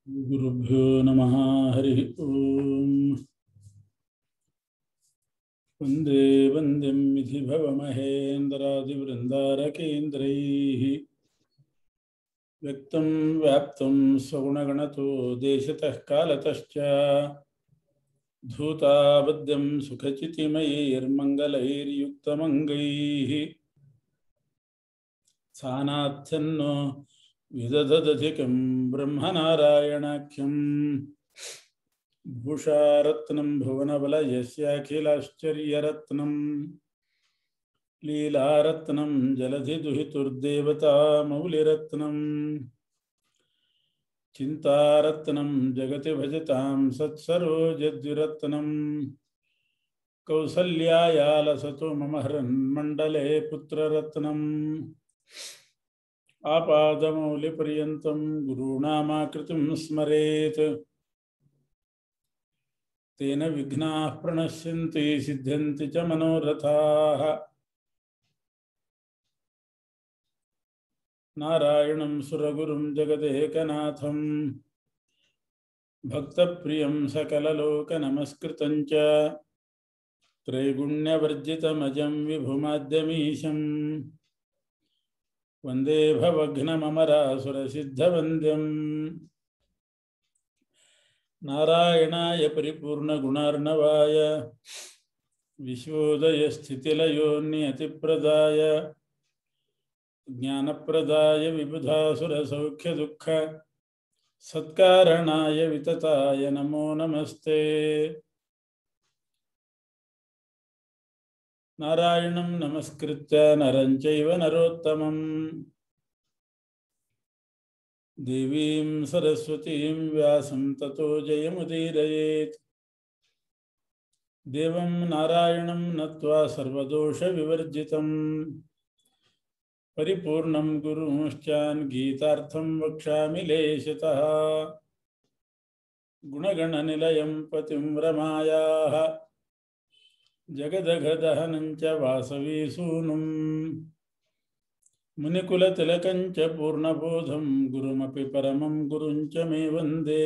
गुरुभ्यो नमः हरिः ॐ वन्दे वन्द्यं विधि भवमहेन्द्रादिवृन्दारकेन्द्रैः व्यक्तं व्याप्तं स्वगुणगणतो देशतः कालतश्च धूताबद्यं सुखचितिमयैर्मङ्गलैर्युक्तमङ्गैः सानाथ्यन्नो विदधदधिकं ब्रह्मनारायणाख्यं भूषारत्नं भुवनबलयस्याखिलाश्चर्यरत्नं लीलारत्नं जलधिदुहितुर्देवता मौलिरत्नं चिन्तारत्नं जगति भजतां सत्सरोजद्विरत्नं कौसल्यायालसतु मम हरन्मण्डले पुत्ररत्नम् आपादमौलिपर्यन्तं गुरूणामाकृतिं स्मरेत् तेन विघ्नाः प्रणश्यन्ति सिद्ध्यन्ति च मनोरथाः नारायणं सुरगुरुं जगदेकनाथं भक्तप्रियं सकललोकनमस्कृतं च त्रैगुण्यवर्जितमजं विभुमाद्यमीशम् वन्दे भवघ्नममरासुरसिद्धवन्द्यम् नारायणाय परिपूर्णगुणार्णवाय विश्वोदयस्थितिलयोन्नियतिप्रदाय ज्ञानप्रदाय विबुधासुरसौख्यदुःख सत्कारणाय वितताय नमो नमस्ते नारायणं नमस्कृत्य नरं चैव नरोत्तमम् देवीं सरस्वतीं व्यासं ततो जयमुदीरयेत् देवं नारायणं नत्वा सर्वदोषविवर्जितं परिपूर्णं गुरुंश्चान् गीतार्थं वक्ष्यामि लेशतः गुणगणनिलयं पतिं रमायाः जगदघदहनं च वासवीसूनुं मुनिकुलतिलकं च पूर्णबोधं गुरुमपि परमं गुरुं च मे वन्दे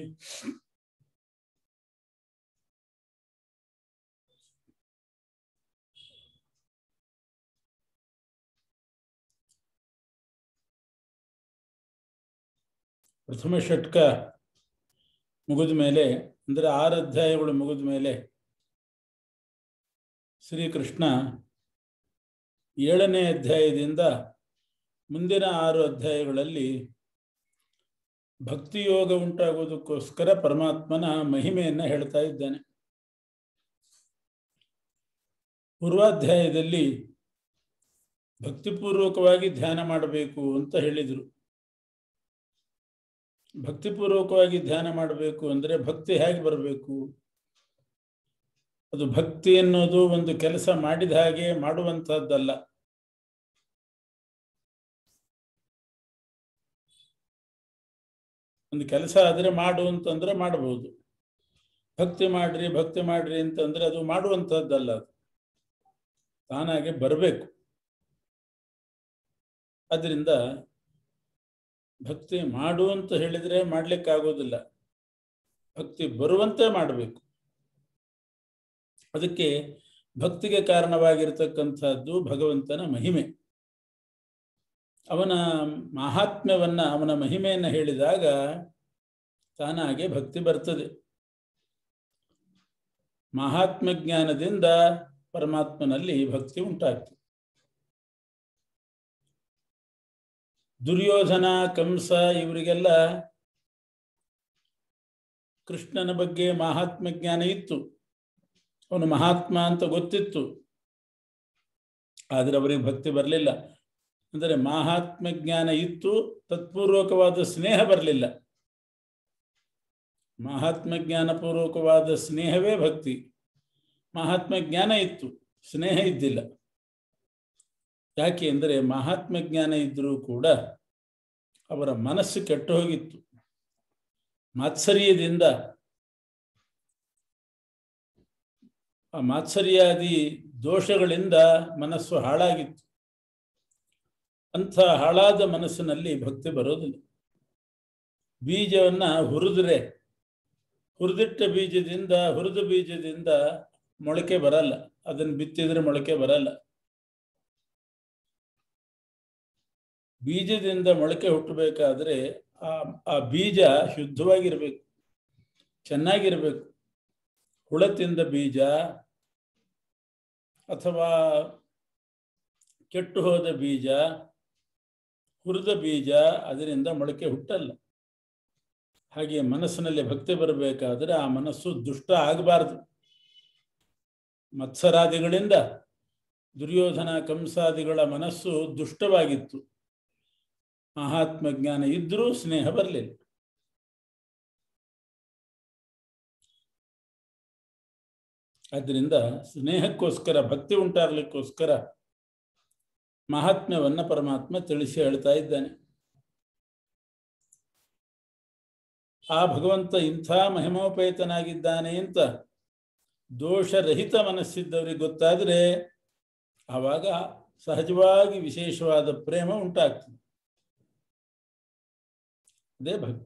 ಪ್ರಥಮ ಷಟ್ಕ ಮುಗಿದ ಮೇಲೆ ಅಂದರೆ ಆರು ಅಧ್ಯಾಯಗಳು ಮುಗಿದ ಮೇಲೆ ಶ್ರೀಕೃಷ್ಣ ಏಳನೇ ಅಧ್ಯಾಯದಿಂದ ಮುಂದಿನ ಆರು ಅಧ್ಯಾಯಗಳಲ್ಲಿ ಭಕ್ತಿಯೋಗ ಉಂಟಾಗುವುದಕ್ಕೋಸ್ಕರ ಪರಮಾತ್ಮನ ಮಹಿಮೆಯನ್ನು ಹೇಳ್ತಾ ಇದ್ದಾನೆ ಪೂರ್ವಾಧ್ಯಾಯದಲ್ಲಿ ಭಕ್ತಿಪೂರ್ವಕವಾಗಿ ಧ್ಯಾನ ಮಾಡಬೇಕು ಅಂತ ಹೇಳಿದರು ಭಕ್ತಿಪೂರ್ವಕವಾಗಿ ಧ್ಯಾನ ಮಾಡಬೇಕು ಅಂದರೆ ಭಕ್ತಿ ಹೇಗೆ ಬರಬೇಕು ಅದು ಭಕ್ತಿ ಅನ್ನೋದು ಒಂದು ಕೆಲಸ ಮಾಡಿದ ಹಾಗೆ ಮಾಡುವಂತಹದ್ದಲ್ಲ ಒಂದು ಕೆಲಸ ಆದರೆ ಮಾಡು ಅಂತಂದ್ರೆ ಮಾಡಬಹುದು ಭಕ್ತಿ ಮಾಡ್ರಿ ಭಕ್ತಿ ಮಾಡ್ರಿ ಅಂತಂದ್ರೆ ಅದು ಮಾಡುವಂತಹದ್ದಲ್ಲ ಅದು ತಾನಾಗೆ ಬರಬೇಕು ಅದರಿಂದ ಭಕ್ತಿ ಮಾಡು ಅಂತ ಹೇಳಿದ್ರೆ ಮಾಡ್ಲಿಕ್ಕಾಗೋದಿಲ್ಲ ಭಕ್ತಿ ಬರುವಂತೆ ಮಾಡಬೇಕು ಅದಕ್ಕೆ ಭಕ್ತಿಗೆ ಕಾರಣವಾಗಿರ್ತಕ್ಕಂಥದ್ದು ಭಗವಂತನ ಮಹಿಮೆ ಅವನ ಮಹಾತ್ಮ್ಯವನ್ನ ಅವನ ಮಹಿಮೆಯನ್ನು ಹೇಳಿದಾಗ ತಾನಾಗೆ ಭಕ್ತಿ ಬರ್ತದೆ ಮಹಾತ್ಮ ಜ್ಞಾನದಿಂದ ಪರಮಾತ್ಮನಲ್ಲಿ ಭಕ್ತಿ ಉಂಟಾಗ್ತದೆ ದುರ್ಯೋಧನ ಕಂಸ ಇವರಿಗೆಲ್ಲ ಕೃಷ್ಣನ ಬಗ್ಗೆ ಮಹಾತ್ಮ ಜ್ಞಾನ ಇತ್ತು ಅವನು ಮಹಾತ್ಮ ಅಂತ ಗೊತ್ತಿತ್ತು ಆದರೆ ಅವರಿಗೆ ಭಕ್ತಿ ಬರಲಿಲ್ಲ ಅಂದರೆ ಮಹಾತ್ಮ ಜ್ಞಾನ ಇತ್ತು ತತ್ಪೂರ್ವಕವಾದ ಸ್ನೇಹ ಬರಲಿಲ್ಲ ಮಹಾತ್ಮ ಜ್ಞಾನ ಪೂರ್ವಕವಾದ ಸ್ನೇಹವೇ ಭಕ್ತಿ ಮಹಾತ್ಮ ಜ್ಞಾನ ಇತ್ತು ಸ್ನೇಹ ಇದ್ದಿಲ್ಲ ಯಾಕೆ ಅಂದರೆ ಮಹಾತ್ಮ ಜ್ಞಾನ ಇದ್ದರೂ ಕೂಡ ಅವರ ಮನಸ್ಸು ಕೆಟ್ಟು ಹೋಗಿತ್ತು ಮಾತ್ಸರ್ಯದಿಂದ ಆ ಮಾತ್ಸರ್ಯಾದಿ ದೋಷಗಳಿಂದ ಮನಸ್ಸು ಹಾಳಾಗಿತ್ತು ಅಂಥ ಹಾಳಾದ ಮನಸ್ಸಿನಲ್ಲಿ ಭಕ್ತಿ ಬರೋದಿಲ್ಲ ಬೀಜವನ್ನ ಹುರಿದ್ರೆ ಹುರಿದಿಟ್ಟ ಬೀಜದಿಂದ ಹುರಿದ ಬೀಜದಿಂದ ಮೊಳಕೆ ಬರಲ್ಲ ಅದನ್ನು ಬಿತ್ತಿದ್ರೆ ಮೊಳಕೆ ಬರಲ್ಲ ಬೀಜದಿಂದ ಮೊಳಕೆ ಹುಟ್ಟಬೇಕಾದ್ರೆ ಆ ಆ ಬೀಜ ಶುದ್ಧವಾಗಿರ್ಬೇಕು ಚೆನ್ನಾಗಿರ್ಬೇಕು ಹುಳ ತಿಂದ ಬೀಜ ಅಥವಾ ಕೆಟ್ಟು ಹೋದ ಬೀಜ ಹುರಿದ ಬೀಜ ಅದರಿಂದ ಮೊಳಕೆ ಹುಟ್ಟಲ್ಲ ಹಾಗೆ ಮನಸ್ಸಿನಲ್ಲಿ ಭಕ್ತಿ ಬರಬೇಕಾದ್ರೆ ಆ ಮನಸ್ಸು ದುಷ್ಟ ಆಗಬಾರದು ಮತ್ಸರಾದಿಗಳಿಂದ ದುರ್ಯೋಧನ ಕಂಸಾದಿಗಳ ಮನಸ್ಸು ದುಷ್ಟವಾಗಿತ್ತು ಮಹಾತ್ಮ ಜ್ಞಾನ ಇದ್ರೂ ಸ್ನೇಹ ಬರಲಿಲ್ಲ ಆದ್ದರಿಂದ ಸ್ನೇಹಕ್ಕೋಸ್ಕರ ಭಕ್ತಿ ಉಂಟಾಗಲಿಕ್ಕೋಸ್ಕರ ಮಹಾತ್ಮ್ಯವನ್ನ ಪರಮಾತ್ಮ ತಿಳಿಸಿ ಹೇಳ್ತಾ ಇದ್ದಾನೆ ಆ ಭಗವಂತ ಇಂಥ ಮಹಿಮೋಪೇತನಾಗಿದ್ದಾನೆ ಅಂತ ದೋಷರಹಿತ ಮನಸ್ಸಿದ್ದವರಿಗೆ ಗೊತ್ತಾದರೆ ಆವಾಗ ಸಹಜವಾಗಿ ವಿಶೇಷವಾದ ಪ್ರೇಮ ಉಂಟಾಗ್ತದೆ ಅದೇ ಭಕ್ತಿ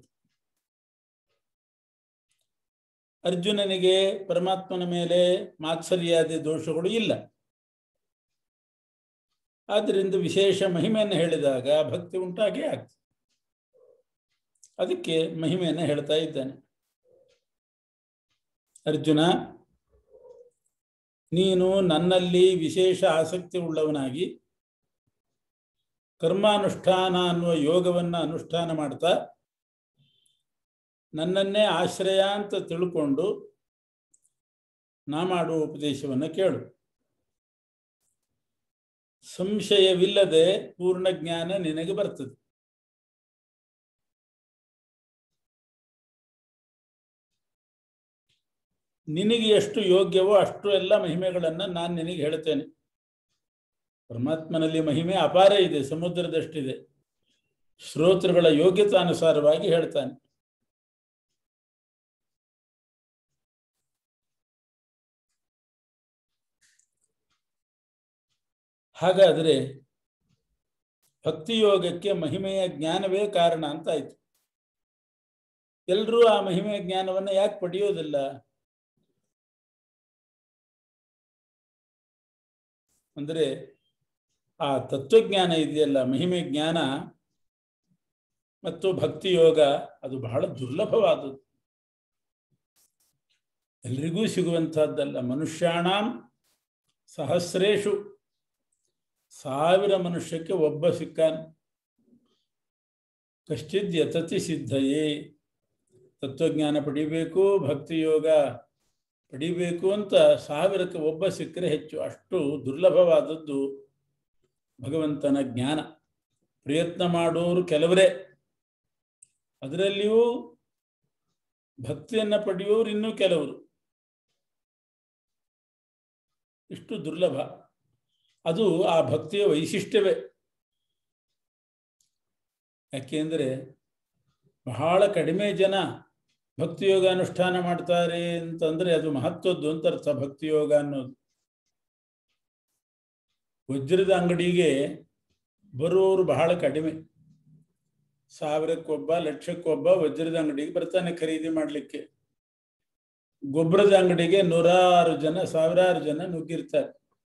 ಅರ್ಜುನನಿಗೆ ಪರಮಾತ್ಮನ ಮೇಲೆ ಮಾತ್ಸರ್ಯಾದಿ ದೋಷಗಳು ಇಲ್ಲ ಆದ್ದರಿಂದ ವಿಶೇಷ ಮಹಿಮೆಯನ್ನು ಹೇಳಿದಾಗ ಭಕ್ತಿ ಉಂಟಾಗೇ ಆಗ್ತದೆ ಅದಕ್ಕೆ ಮಹಿಮೆಯನ್ನು ಹೇಳ್ತಾ ಇದ್ದಾನೆ ಅರ್ಜುನ ನೀನು ನನ್ನಲ್ಲಿ ವಿಶೇಷ ಆಸಕ್ತಿ ಉಳ್ಳವನಾಗಿ ಕರ್ಮಾನುಷ್ಠಾನ ಅನ್ನುವ ಯೋಗವನ್ನು ಅನುಷ್ಠಾನ ಮಾಡ್ತಾ ನನ್ನನ್ನೇ ಆಶ್ರಯ ಅಂತ ತಿಳ್ಕೊಂಡು ನಾ ಮಾಡುವ ಉಪದೇಶವನ್ನು ಕೇಳು ಸಂಶಯವಿಲ್ಲದೆ ಪೂರ್ಣ ಜ್ಞಾನ ನಿನಗೆ ಬರ್ತದೆ ನಿನಗೆ ಎಷ್ಟು ಯೋಗ್ಯವೋ ಅಷ್ಟು ಎಲ್ಲ ಮಹಿಮೆಗಳನ್ನು ನಾನು ನಿನಗೆ ಹೇಳ್ತೇನೆ ಪರಮಾತ್ಮನಲ್ಲಿ ಮಹಿಮೆ ಅಪಾರ ಇದೆ ಸಮುದ್ರದಷ್ಟಿದೆ ಶ್ರೋತೃಗಳ ಯೋಗ್ಯತಾನುಸಾರವಾಗಿ ಹೇಳ್ತಾನೆ ಹಾಗಾದರೆ ಭಕ್ತಿಯೋಗಕ್ಕೆ ಮಹಿಮೆಯ ಜ್ಞಾನವೇ ಕಾರಣ ಅಂತ ಆಯ್ತು ಎಲ್ಲರೂ ಆ ಮಹಿಮೆಯ ಜ್ಞಾನವನ್ನು ಯಾಕೆ ಪಡೆಯೋದಿಲ್ಲ ಅಂದರೆ ಆ ತತ್ವಜ್ಞಾನ ಇದೆಯಲ್ಲ ಮಹಿಮೆ ಜ್ಞಾನ ಮತ್ತು ಭಕ್ತಿಯೋಗ ಅದು ಬಹಳ ದುರ್ಲಭವಾದದ್ದು ಎಲ್ರಿಗೂ ಸಿಗುವಂತಹದ್ದಲ್ಲ ಮನುಷ್ಯಾಣಂ ಸಹಸ್ರೇಶು ಸಾವಿರ ಮನುಷ್ಯಕ್ಕೆ ಒಬ್ಬ ಸಿಕ್ಕಾನ ಕಶ್ಚಿದ್ ಯತತಿ ಸಿದ್ಧಯೇ ತತ್ವಜ್ಞಾನ ಪಡಿಬೇಕು ಭಕ್ತಿಯೋಗ ಪಡಿಬೇಕು ಅಂತ ಸಾವಿರಕ್ಕೆ ಒಬ್ಬ ಸಿಕ್ಕರೆ ಹೆಚ್ಚು ಅಷ್ಟು ದುರ್ಲಭವಾದದ್ದು ಭಗವಂತನ ಜ್ಞಾನ ಪ್ರಯತ್ನ ಮಾಡೋರು ಕೆಲವರೇ ಅದರಲ್ಲಿಯೂ ಭಕ್ತಿಯನ್ನು ಪಡೆಯೋರು ಇನ್ನೂ ಕೆಲವರು ಇಷ್ಟು ದುರ್ಲಭ ಅದು ಆ ಭಕ್ತಿಯ ವೈಶಿಷ್ಟ್ಯವೇ ಯಾಕೆಂದರೆ ಬಹಳ ಕಡಿಮೆ ಜನ ಭಕ್ತಿಯೋಗ ಅನುಷ್ಠಾನ ಮಾಡ್ತಾರೆ ಅಂತಂದ್ರೆ ಅದು ಮಹತ್ವದ್ದು ಅಂತ ಅರ್ಥ ಭಕ್ತಿಯೋಗ ಅನ್ನೋದು ವಜ್ರದ ಅಂಗಡಿಗೆ ಬರುವವರು ಬಹಳ ಕಡಿಮೆ ಸಾವಿರಕ್ಕೊಬ್ಬ ಲಕ್ಷಕ್ಕೊಬ್ಬ ವಜ್ರದ ಅಂಗಡಿಗೆ ಬರ್ತಾನೆ ಖರೀದಿ ಮಾಡಲಿಕ್ಕೆ ಗೊಬ್ಬರದ ಅಂಗಡಿಗೆ ನೂರಾರು ಜನ ಸಾವಿರಾರು ಜನ ನುಗ್ಗಿರ್ತಾರೆ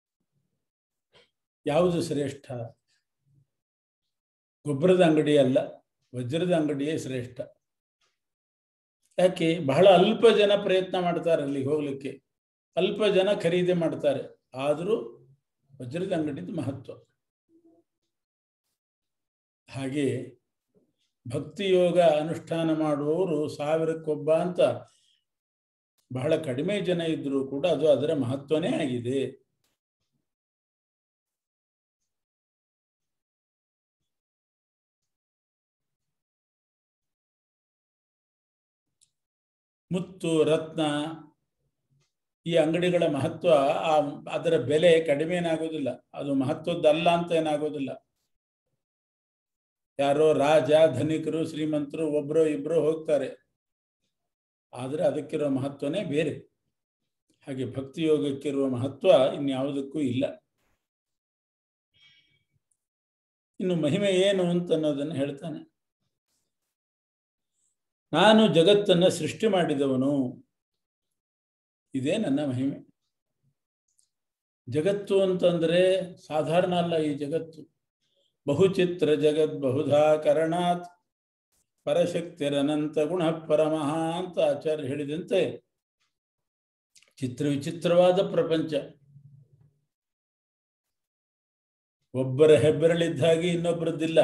ಯಾವುದು ಶ್ರೇಷ್ಠ ಗೊಬ್ಬರದ ಅಂಗಡಿ ಅಲ್ಲ ವಜ್ರದ ಅಂಗಡಿಯೇ ಶ್ರೇಷ್ಠ ಯಾಕೆ ಬಹಳ ಅಲ್ಪ ಜನ ಪ್ರಯತ್ನ ಮಾಡ್ತಾರೆ ಅಲ್ಲಿಗೆ ಹೋಗ್ಲಿಕ್ಕೆ ಅಲ್ಪ ಜನ ಖರೀದಿ ಮಾಡ್ತಾರೆ ಆದರೂ ವಜ್ರದ ಅಂಗಡಿದು ಮಹತ್ವ ಹಾಗೆ ಭಕ್ತಿಯೋಗ ಅನುಷ್ಠಾನ ಮಾಡುವವರು ಸಾವಿರಕ್ಕೊಬ್ಬ ಅಂತ ಬಹಳ ಕಡಿಮೆ ಜನ ಇದ್ರೂ ಕೂಡ ಅದು ಅದರ ಮಹತ್ವನೇ ಆಗಿದೆ ಮುತ್ತು ರತ್ನ ಈ ಅಂಗಡಿಗಳ ಮಹತ್ವ ಆ ಅದರ ಬೆಲೆ ಕಡಿಮೆ ಏನಾಗೋದಿಲ್ಲ ಅದು ಮಹತ್ವದ್ದಲ್ಲ ಅಂತ ಏನಾಗೋದಿಲ್ಲ ಯಾರೋ ರಾಜ ಧನಿಕರು ಶ್ರೀಮಂತರು ಒಬ್ರು ಇಬ್ರು ಹೋಗ್ತಾರೆ ಆದರೆ ಅದಕ್ಕಿರೋ ಮಹತ್ವನೇ ಬೇರೆ ಹಾಗೆ ಭಕ್ತಿ ಯೋಗಕ್ಕಿರುವ ಮಹತ್ವ ಇನ್ಯಾವುದಕ್ಕೂ ಇಲ್ಲ ಇನ್ನು ಮಹಿಮೆ ಏನು ಅಂತ ಅನ್ನೋದನ್ನು ಹೇಳ್ತಾನೆ ನಾನು ಜಗತ್ತನ್ನು ಸೃಷ್ಟಿ ಮಾಡಿದವನು ಇದೇ ನನ್ನ ಮಹಿಮೆ ಜಗತ್ತು ಅಂತಂದ್ರೆ ಸಾಧಾರಣ ಅಲ್ಲ ಈ ಜಗತ್ತು ಬಹುಚಿತ್ರ ಜಗತ್ ಬಹುಧಾ ಕರಣಾತ್ ಪರಶಕ್ತಿರನಂತ ಗುಣ ಪರಮಃ ಅಂತ ಆಚಾರ್ಯ ಹೇಳಿದಂತೆ ಚಿತ್ರ ವಿಚಿತ್ರವಾದ ಪ್ರಪಂಚ ಒಬ್ಬರ ಹೆಬ್ಬೆರಳಿದ್ದ ಹಾಗೆ ಇನ್ನೊಬ್ಬರದ್ದಿಲ್ಲ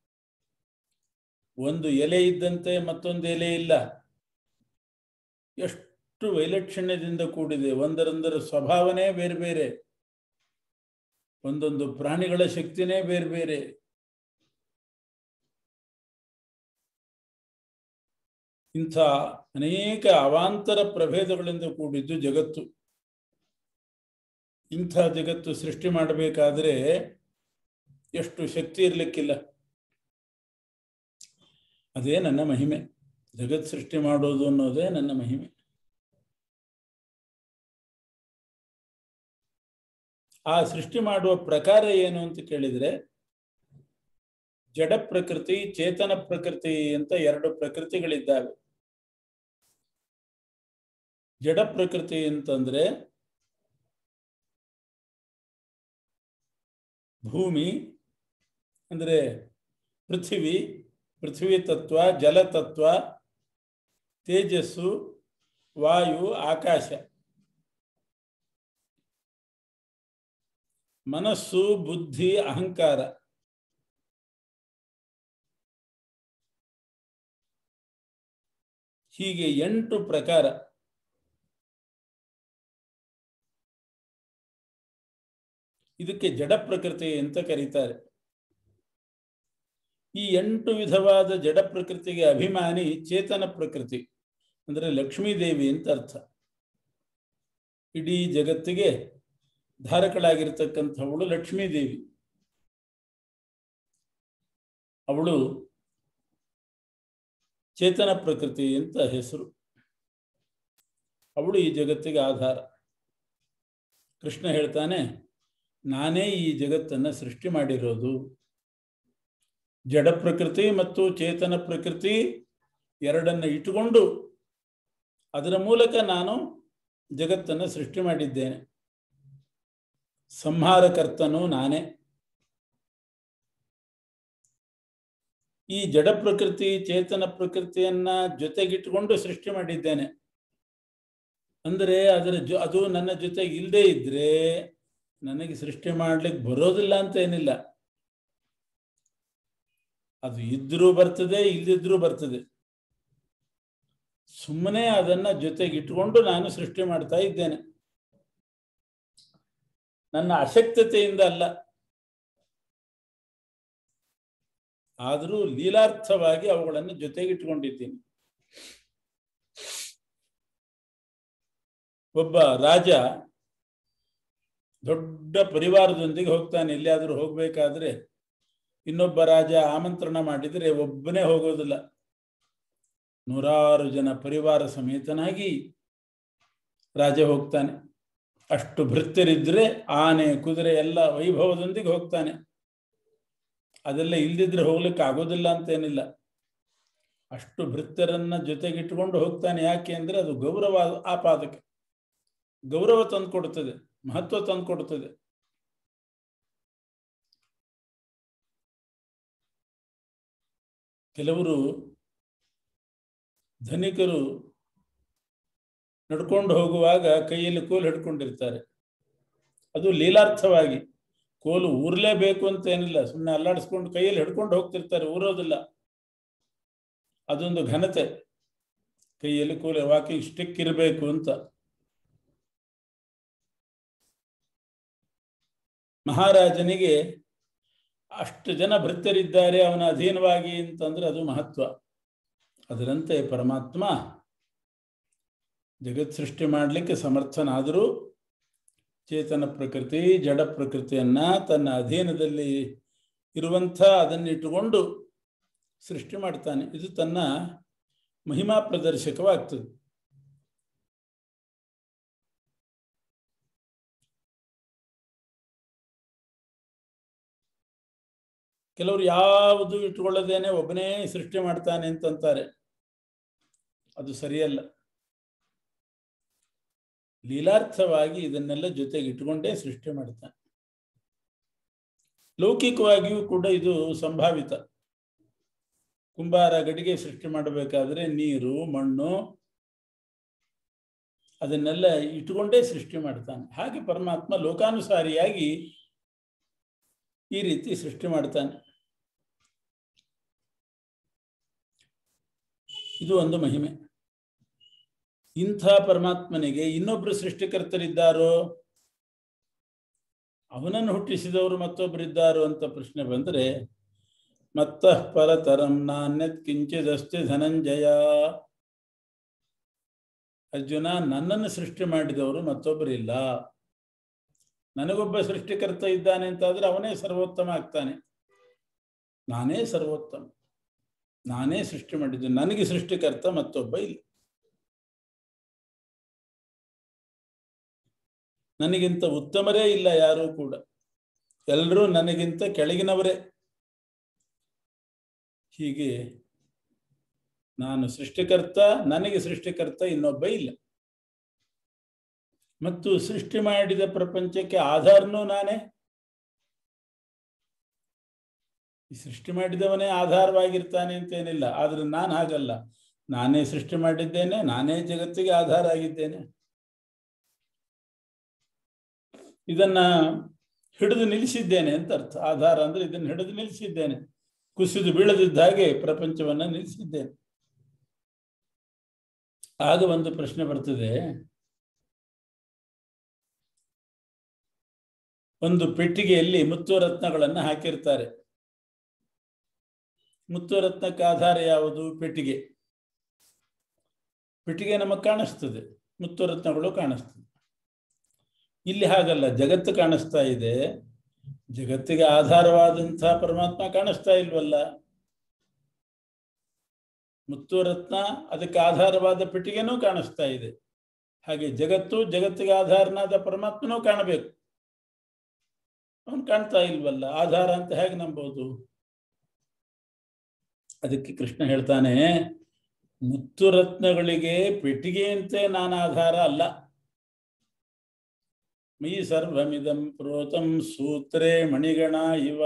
ಒಂದು ಎಲೆ ಇದ್ದಂತೆ ಮತ್ತೊಂದು ಎಲೆ ಇಲ್ಲ ಎಷ್ಟು ವೈಲಕ್ಷಣ್ಯದಿಂದ ಕೂಡಿದೆ ಒಂದರೊಂದರ ಸ್ವಭಾವನೇ ಬೇರೆ ಬೇರೆ ಒಂದೊಂದು ಪ್ರಾಣಿಗಳ ಶಕ್ತಿನೇ ಬೇರೆ ಬೇರೆ ಇಂಥ ಅನೇಕ ಅವಾಂತರ ಪ್ರಭೇದಗಳಿಂದ ಕೂಡಿದ್ದು ಜಗತ್ತು ಇಂಥ ಜಗತ್ತು ಸೃಷ್ಟಿ ಮಾಡಬೇಕಾದ್ರೆ ಎಷ್ಟು ಶಕ್ತಿ ಇರಲಿಕ್ಕಿಲ್ಲ ಅದೇ ನನ್ನ ಮಹಿಮೆ ಜಗತ್ ಸೃಷ್ಟಿ ಮಾಡೋದು ಅನ್ನೋದೇ ನನ್ನ ಮಹಿಮೆ ಆ ಸೃಷ್ಟಿ ಮಾಡುವ ಪ್ರಕಾರ ಏನು ಅಂತ ಕೇಳಿದರೆ ಜಡ ಪ್ರಕೃತಿ ಚೇತನ ಪ್ರಕೃತಿ ಅಂತ ಎರಡು ಪ್ರಕೃತಿಗಳಿದ್ದಾವೆ ಜಡ ಪ್ರಕೃತಿ ಅಂತಂದ್ರೆ ಭೂಮಿ ಅಂದ್ರೆ ಪೃಥ್ವಿ ಪೃಥ್ವಿ ತತ್ವ ಜಲತತ್ವ ತೇಜಸ್ಸು ವಾಯು ಆಕಾಶ ಮನಸ್ಸು ಬುದ್ಧಿ ಅಹಂಕಾರ ಹೀಗೆ ಎಂಟು ಪ್ರಕಾರ ಇದಕ್ಕೆ ಜಡ ಪ್ರಕೃತಿ ಅಂತ ಕರೀತಾರೆ ಈ ಎಂಟು ವಿಧವಾದ ಜಡ ಪ್ರಕೃತಿಗೆ ಅಭಿಮಾನಿ ಚೇತನ ಪ್ರಕೃತಿ ಅಂದ್ರೆ ಲಕ್ಷ್ಮೀದೇವಿ ಅಂತ ಅರ್ಥ ಇಡೀ ಜಗತ್ತಿಗೆ ಧಾರಕಳಾಗಿರ್ತಕ್ಕಂಥವಳು ಲಕ್ಷ್ಮೀದೇವಿ ಅವಳು ಚೇತನ ಪ್ರಕೃತಿ ಅಂತ ಹೆಸರು ಅವಳು ಈ ಜಗತ್ತಿಗೆ ಆಧಾರ ಕೃಷ್ಣ ಹೇಳ್ತಾನೆ ನಾನೇ ಈ ಜಗತ್ತನ್ನು ಸೃಷ್ಟಿ ಮಾಡಿರೋದು ಜಡ ಪ್ರಕೃತಿ ಮತ್ತು ಚೇತನ ಪ್ರಕೃತಿ ಎರಡನ್ನು ಇಟ್ಟುಕೊಂಡು ಅದರ ಮೂಲಕ ನಾನು ಜಗತ್ತನ್ನು ಸೃಷ್ಟಿ ಮಾಡಿದ್ದೇನೆ ಸಂಹಾರಕರ್ತನು ನಾನೇ ಈ ಜಡ ಪ್ರಕೃತಿ ಚೇತನ ಪ್ರಕೃತಿಯನ್ನ ಜೊತೆಗಿಟ್ಟುಕೊಂಡು ಸೃಷ್ಟಿ ಮಾಡಿದ್ದೇನೆ ಅಂದರೆ ಅದರ ಜೊ ಅದು ನನ್ನ ಜೊತೆಗೆ ಇಲ್ಲದೆ ಇದ್ರೆ ನನಗೆ ಸೃಷ್ಟಿ ಮಾಡ್ಲಿಕ್ಕೆ ಬರೋದಿಲ್ಲ ಅಂತ ಏನಿಲ್ಲ ಅದು ಇದ್ರೂ ಬರ್ತದೆ ಇಲ್ಲದಿದ್ರೂ ಬರ್ತದೆ ಸುಮ್ಮನೆ ಅದನ್ನ ಜೊತೆಗೆ ಇಟ್ಕೊಂಡು ನಾನು ಸೃಷ್ಟಿ ಮಾಡ್ತಾ ಇದ್ದೇನೆ ನನ್ನ ಅಶಕ್ತತೆಯಿಂದ ಅಲ್ಲ ಆದರೂ ಲೀಲಾರ್ಥವಾಗಿ ಅವುಗಳನ್ನು ಜೊತೆಗಿಟ್ಕೊಂಡಿದ್ದೀನಿ ಒಬ್ಬ ರಾಜ ದೊಡ್ಡ ಪರಿವಾರದೊಂದಿಗೆ ಹೋಗ್ತಾನೆ ಎಲ್ಲಿಯಾದರೂ ಹೋಗ್ಬೇಕಾದ್ರೆ ಇನ್ನೊಬ್ಬ ರಾಜ ಆಮಂತ್ರಣ ಮಾಡಿದರೆ ಒಬ್ಬನೇ ಹೋಗೋದಿಲ್ಲ ನೂರಾರು ಜನ ಪರಿವಾರ ಸಮೇತನಾಗಿ ರಾಜ ಹೋಗ್ತಾನೆ ಅಷ್ಟು ಭೃತ್ಯರಿದ್ರೆ ಆನೆ ಕುದುರೆ ಎಲ್ಲ ವೈಭವದೊಂದಿಗೆ ಹೋಗ್ತಾನೆ ಅದೆಲ್ಲ ಇಲ್ದಿದ್ರೆ ಹೋಗ್ಲಿಕ್ಕೆ ಆಗೋದಿಲ್ಲ ಅಂತೇನಿಲ್ಲ ಅಷ್ಟು ಭೃತ್ಯರನ್ನ ಜೊತೆಗಿಟ್ಟುಕೊಂಡು ಹೋಗ್ತಾನೆ ಯಾಕೆ ಅಂದ್ರೆ ಅದು ಗೌರವ ಆಪಾದಕ ಗೌರವ ತಂದುಕೊಡುತ್ತದೆ ಮಹತ್ವ ತಂದುಕೊಡುತ್ತದೆ ಕೆಲವರು ಧನಿಕರು ನಡ್ಕೊಂಡು ಹೋಗುವಾಗ ಕೈಯಲ್ಲಿ ಕೋಲು ಹಿಡ್ಕೊಂಡಿರ್ತಾರೆ ಅದು ಲೀಲಾರ್ಥವಾಗಿ ಕೋಲು ಊರ್ಲೇಬೇಕು ಅಂತ ಏನಿಲ್ಲ ಸುಮ್ಮನೆ ಅಲ್ಲಾಡಿಸ್ಕೊಂಡು ಕೈಯಲ್ಲಿ ಹಿಡ್ಕೊಂಡು ಹೋಗ್ತಿರ್ತಾರೆ ಊರೋದಿಲ್ಲ ಅದೊಂದು ಘನತೆ ಕೈಯಲ್ಲಿ ಕೋಲು ವಾಕಿಂಗ್ ಸ್ಟಿಕ್ ಇರಬೇಕು ಅಂತ ಮಹಾರಾಜನಿಗೆ ಅಷ್ಟು ಜನ ಭೃತ್ಯರಿದ್ದಾರೆ ಅವನ ಅಧೀನವಾಗಿ ಅಂತಂದ್ರೆ ಅದು ಮಹತ್ವ ಅದರಂತೆ ಪರಮಾತ್ಮ ಜಗತ್ ಸೃಷ್ಟಿ ಮಾಡಲಿಕ್ಕೆ ಸಮರ್ಥನಾದರೂ ಚೇತನ ಪ್ರಕೃತಿ ಜಡ ಪ್ರಕೃತಿಯನ್ನ ತನ್ನ ಅಧೀನದಲ್ಲಿ ಇರುವಂಥ ಅದನ್ನಿಟ್ಟುಕೊಂಡು ಸೃಷ್ಟಿ ಮಾಡ್ತಾನೆ ಇದು ತನ್ನ ಮಹಿಮಾ ಪ್ರದರ್ಶಕವಾಗ್ತದೆ ಕೆಲವರು ಯಾವುದು ಇಟ್ಕೊಳ್ಳದೇನೆ ಒಬ್ಬನೇ ಸೃಷ್ಟಿ ಮಾಡ್ತಾನೆ ಅಂತಂತಾರೆ ಅದು ಸರಿಯಲ್ಲ ಲೀಲಾರ್ಥವಾಗಿ ಇದನ್ನೆಲ್ಲ ಜೊತೆಗೆ ಇಟ್ಕೊಂಡೇ ಸೃಷ್ಟಿ ಮಾಡ್ತಾನೆ ಲೌಕಿಕವಾಗಿಯೂ ಕೂಡ ಇದು ಸಂಭಾವಿತ ಕುಂಬಾರ ಗಡಿಗೆ ಸೃಷ್ಟಿ ಮಾಡಬೇಕಾದ್ರೆ ನೀರು ಮಣ್ಣು ಅದನ್ನೆಲ್ಲ ಇಟ್ಟುಕೊಂಡೇ ಸೃಷ್ಟಿ ಮಾಡ್ತಾನೆ ಹಾಗೆ ಪರಮಾತ್ಮ ಲೋಕಾನುಸಾರಿಯಾಗಿ ಈ ರೀತಿ ಸೃಷ್ಟಿ ಮಾಡ್ತಾನೆ ಇದು ಒಂದು ಮಹಿಮೆ ಇಂಥ ಪರಮಾತ್ಮನಿಗೆ ಇನ್ನೊಬ್ರು ಸೃಷ್ಟಿಕರ್ತರಿದ್ದಾರೋ ಅವನನ್ನು ಹುಟ್ಟಿಸಿದವರು ಮತ್ತೊಬ್ಬರಿದ್ದಾರೋ ಅಂತ ಪ್ರಶ್ನೆ ಬಂದರೆ ಮತ್ತ ಪರತರಂ ನಾಣ್ಯತ್ ಕಿಂಚಿದಸ್ತಿ ಧನಂಜಯ ಅರ್ಜುನ ನನ್ನನ್ನು ಸೃಷ್ಟಿ ಮಾಡಿದವರು ಮತ್ತೊಬ್ಬರಿಲ್ಲ ನನಗೊಬ್ಬ ಸೃಷ್ಟಿಕರ್ತ ಇದ್ದಾನೆ ಅಂತಾದ್ರೆ ಅವನೇ ಸರ್ವೋತ್ತಮ ಆಗ್ತಾನೆ ನಾನೇ ಸರ್ವೋತ್ತಮ ನಾನೇ ಸೃಷ್ಟಿ ಮಾಡಿದ್ದು ನನಗೆ ಸೃಷ್ಟಿಕರ್ತ ಮತ್ತೊಬ್ಬ ಇಲ್ಲ ನನಗಿಂತ ಉತ್ತಮರೇ ಇಲ್ಲ ಯಾರೂ ಕೂಡ ಎಲ್ಲರೂ ನನಗಿಂತ ಕೆಳಗಿನವರೇ ಹೀಗೆ ನಾನು ಸೃಷ್ಟಿಕರ್ತ ನನಗೆ ಸೃಷ್ಟಿಕರ್ತ ಇನ್ನೊಬ್ಬ ಇಲ್ಲ ಮತ್ತು ಸೃಷ್ಟಿ ಮಾಡಿದ ಪ್ರಪಂಚಕ್ಕೆ ಆಧಾರನೂ ನಾನೇ ಈ ಸೃಷ್ಟಿ ಮಾಡಿದವನೇ ಆಧಾರವಾಗಿರ್ತಾನೆ ಅಂತೇನಿಲ್ಲ ಆದ್ರೆ ನಾನು ಹಾಗಲ್ಲ ನಾನೇ ಸೃಷ್ಟಿ ಮಾಡಿದ್ದೇನೆ ನಾನೇ ಜಗತ್ತಿಗೆ ಆಧಾರ ಆಗಿದ್ದೇನೆ ಇದನ್ನ ಹಿಡಿದು ನಿಲ್ಲಿಸಿದ್ದೇನೆ ಅಂತ ಅರ್ಥ ಆಧಾರ ಅಂದ್ರೆ ಇದನ್ನು ಹಿಡಿದು ನಿಲ್ಲಿಸಿದ್ದೇನೆ ಕುಸಿದು ಬೀಳದಿದ್ದ ಹಾಗೆ ಪ್ರಪಂಚವನ್ನ ನಿಲ್ಲಿಸಿದ್ದೇನೆ ಆಗ ಒಂದು ಪ್ರಶ್ನೆ ಬರ್ತದೆ ಒಂದು ಪೆಟ್ಟಿಗೆಯಲ್ಲಿ ಮುತ್ತು ರತ್ನಗಳನ್ನು ಹಾಕಿರ್ತಾರೆ ಮುತ್ತು ರತ್ನಕ್ಕೆ ಆಧಾರ ಯಾವುದು ಪೆಟ್ಟಿಗೆ ಪೆಟ್ಟಿಗೆ ನಮಗೆ ಕಾಣಿಸ್ತದೆ ಮುತ್ತು ರತ್ನಗಳು ಕಾಣಿಸ್ತದೆ ಇಲ್ಲಿ ಹಾಗಲ್ಲ ಜಗತ್ತು ಕಾಣಿಸ್ತಾ ಇದೆ ಜಗತ್ತಿಗೆ ಆಧಾರವಾದಂತಹ ಪರಮಾತ್ಮ ಕಾಣಿಸ್ತಾ ಇಲ್ವಲ್ಲ ಮುತ್ತು ರತ್ನ ಅದಕ್ಕೆ ಆಧಾರವಾದ ಪೆಟ್ಟಿಗೆನೂ ಕಾಣಿಸ್ತಾ ಇದೆ ಹಾಗೆ ಜಗತ್ತು ಜಗತ್ತಿಗೆ ಆಧಾರನಾದ ಪರಮಾತ್ಮನೂ ಕಾಣಬೇಕು ಅವನು ಕಾಣ್ತಾ ಇಲ್ವಲ್ಲ ಆಧಾರ ಅಂತ ಹೇಗೆ ನಂಬೋದು ಅದಕ್ಕೆ ಕೃಷ್ಣ ಹೇಳ್ತಾನೆ ಮುತ್ತು ರತ್ನಗಳಿಗೆ ಪೆಟ್ಟಿಗೆಯಂತೆ ನಾನು ಆಧಾರ ಅಲ್ಲ ಮೈ ಸರ್ವಮಿದಂ ಪ್ರೋತಂ ಸೂತ್ರೇ ಮಣಿಗಣ ಇವ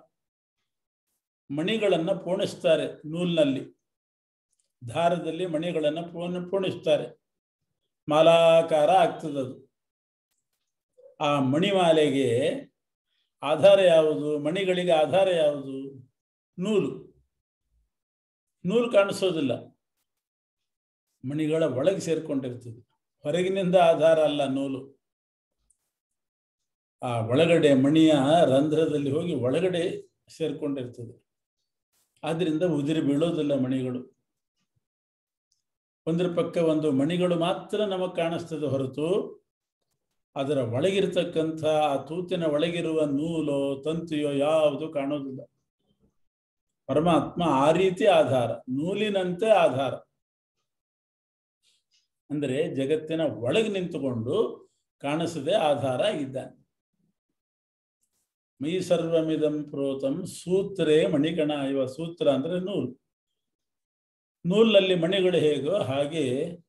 ಮಣಿಗಳನ್ನ ಪೋಣಿಸ್ತಾರೆ ನೂಲ್ನಲ್ಲಿ ದಾರದಲ್ಲಿ ಮಣಿಗಳನ್ನ ಪೋಣ ಪೋಣಿಸ್ತಾರೆ ಮಾಲಾಕಾರ ಆಗ್ತದದು ಆ ಮಣಿಮಾಲೆಗೆ ಆಧಾರ ಯಾವುದು ಮಣಿಗಳಿಗೆ ಆಧಾರ ಯಾವುದು ನೂಲು ನೂಲು ಕಾಣಿಸೋದಿಲ್ಲ ಮಣಿಗಳ ಒಳಗೆ ಸೇರ್ಕೊಂಡಿರ್ತದೆ ಹೊರಗಿನಿಂದ ಆಧಾರ ಅಲ್ಲ ನೂಲು ಆ ಒಳಗಡೆ ಮಣಿಯ ರಂಧ್ರದಲ್ಲಿ ಹೋಗಿ ಒಳಗಡೆ ಸೇರ್ಕೊಂಡಿರ್ತದೆ ಆದ್ರಿಂದ ಉದಿರಿ ಬೀಳೋದಿಲ್ಲ ಮಣಿಗಳು ಒಂದ್ರ ಪಕ್ಕ ಒಂದು ಮಣಿಗಳು ಮಾತ್ರ ನಮಗೆ ಕಾಣಿಸ್ತದೆ ಹೊರತು ಅದರ ಒಳಗಿರ್ತಕ್ಕಂಥ ಆ ತೂತಿನ ಒಳಗಿರುವ ನೂಲೋ ತಂತಿಯೋ ಯಾವುದು ಕಾಣೋದಿಲ್ಲ ಪರಮಾತ್ಮ ಆ ರೀತಿ ಆಧಾರ ನೂಲಿನಂತೆ ಆಧಾರ ಅಂದರೆ ಜಗತ್ತಿನ ಒಳಗೆ ನಿಂತುಕೊಂಡು ಕಾಣಿಸದೆ ಆಧಾರ ಆಗಿದ್ದಾನೆ ಮೈ ಸರ್ವಮಿದಂ ಪ್ರೋತಂ ಸೂತ್ರೇ ಮಣಿಗಣ ಇವ ಸೂತ್ರ ಅಂದ್ರೆ ನೂಲು ನೂಲಲ್ಲಿ ಮಣಿಗಳು ಹೇಗೋ ಹಾಗೆ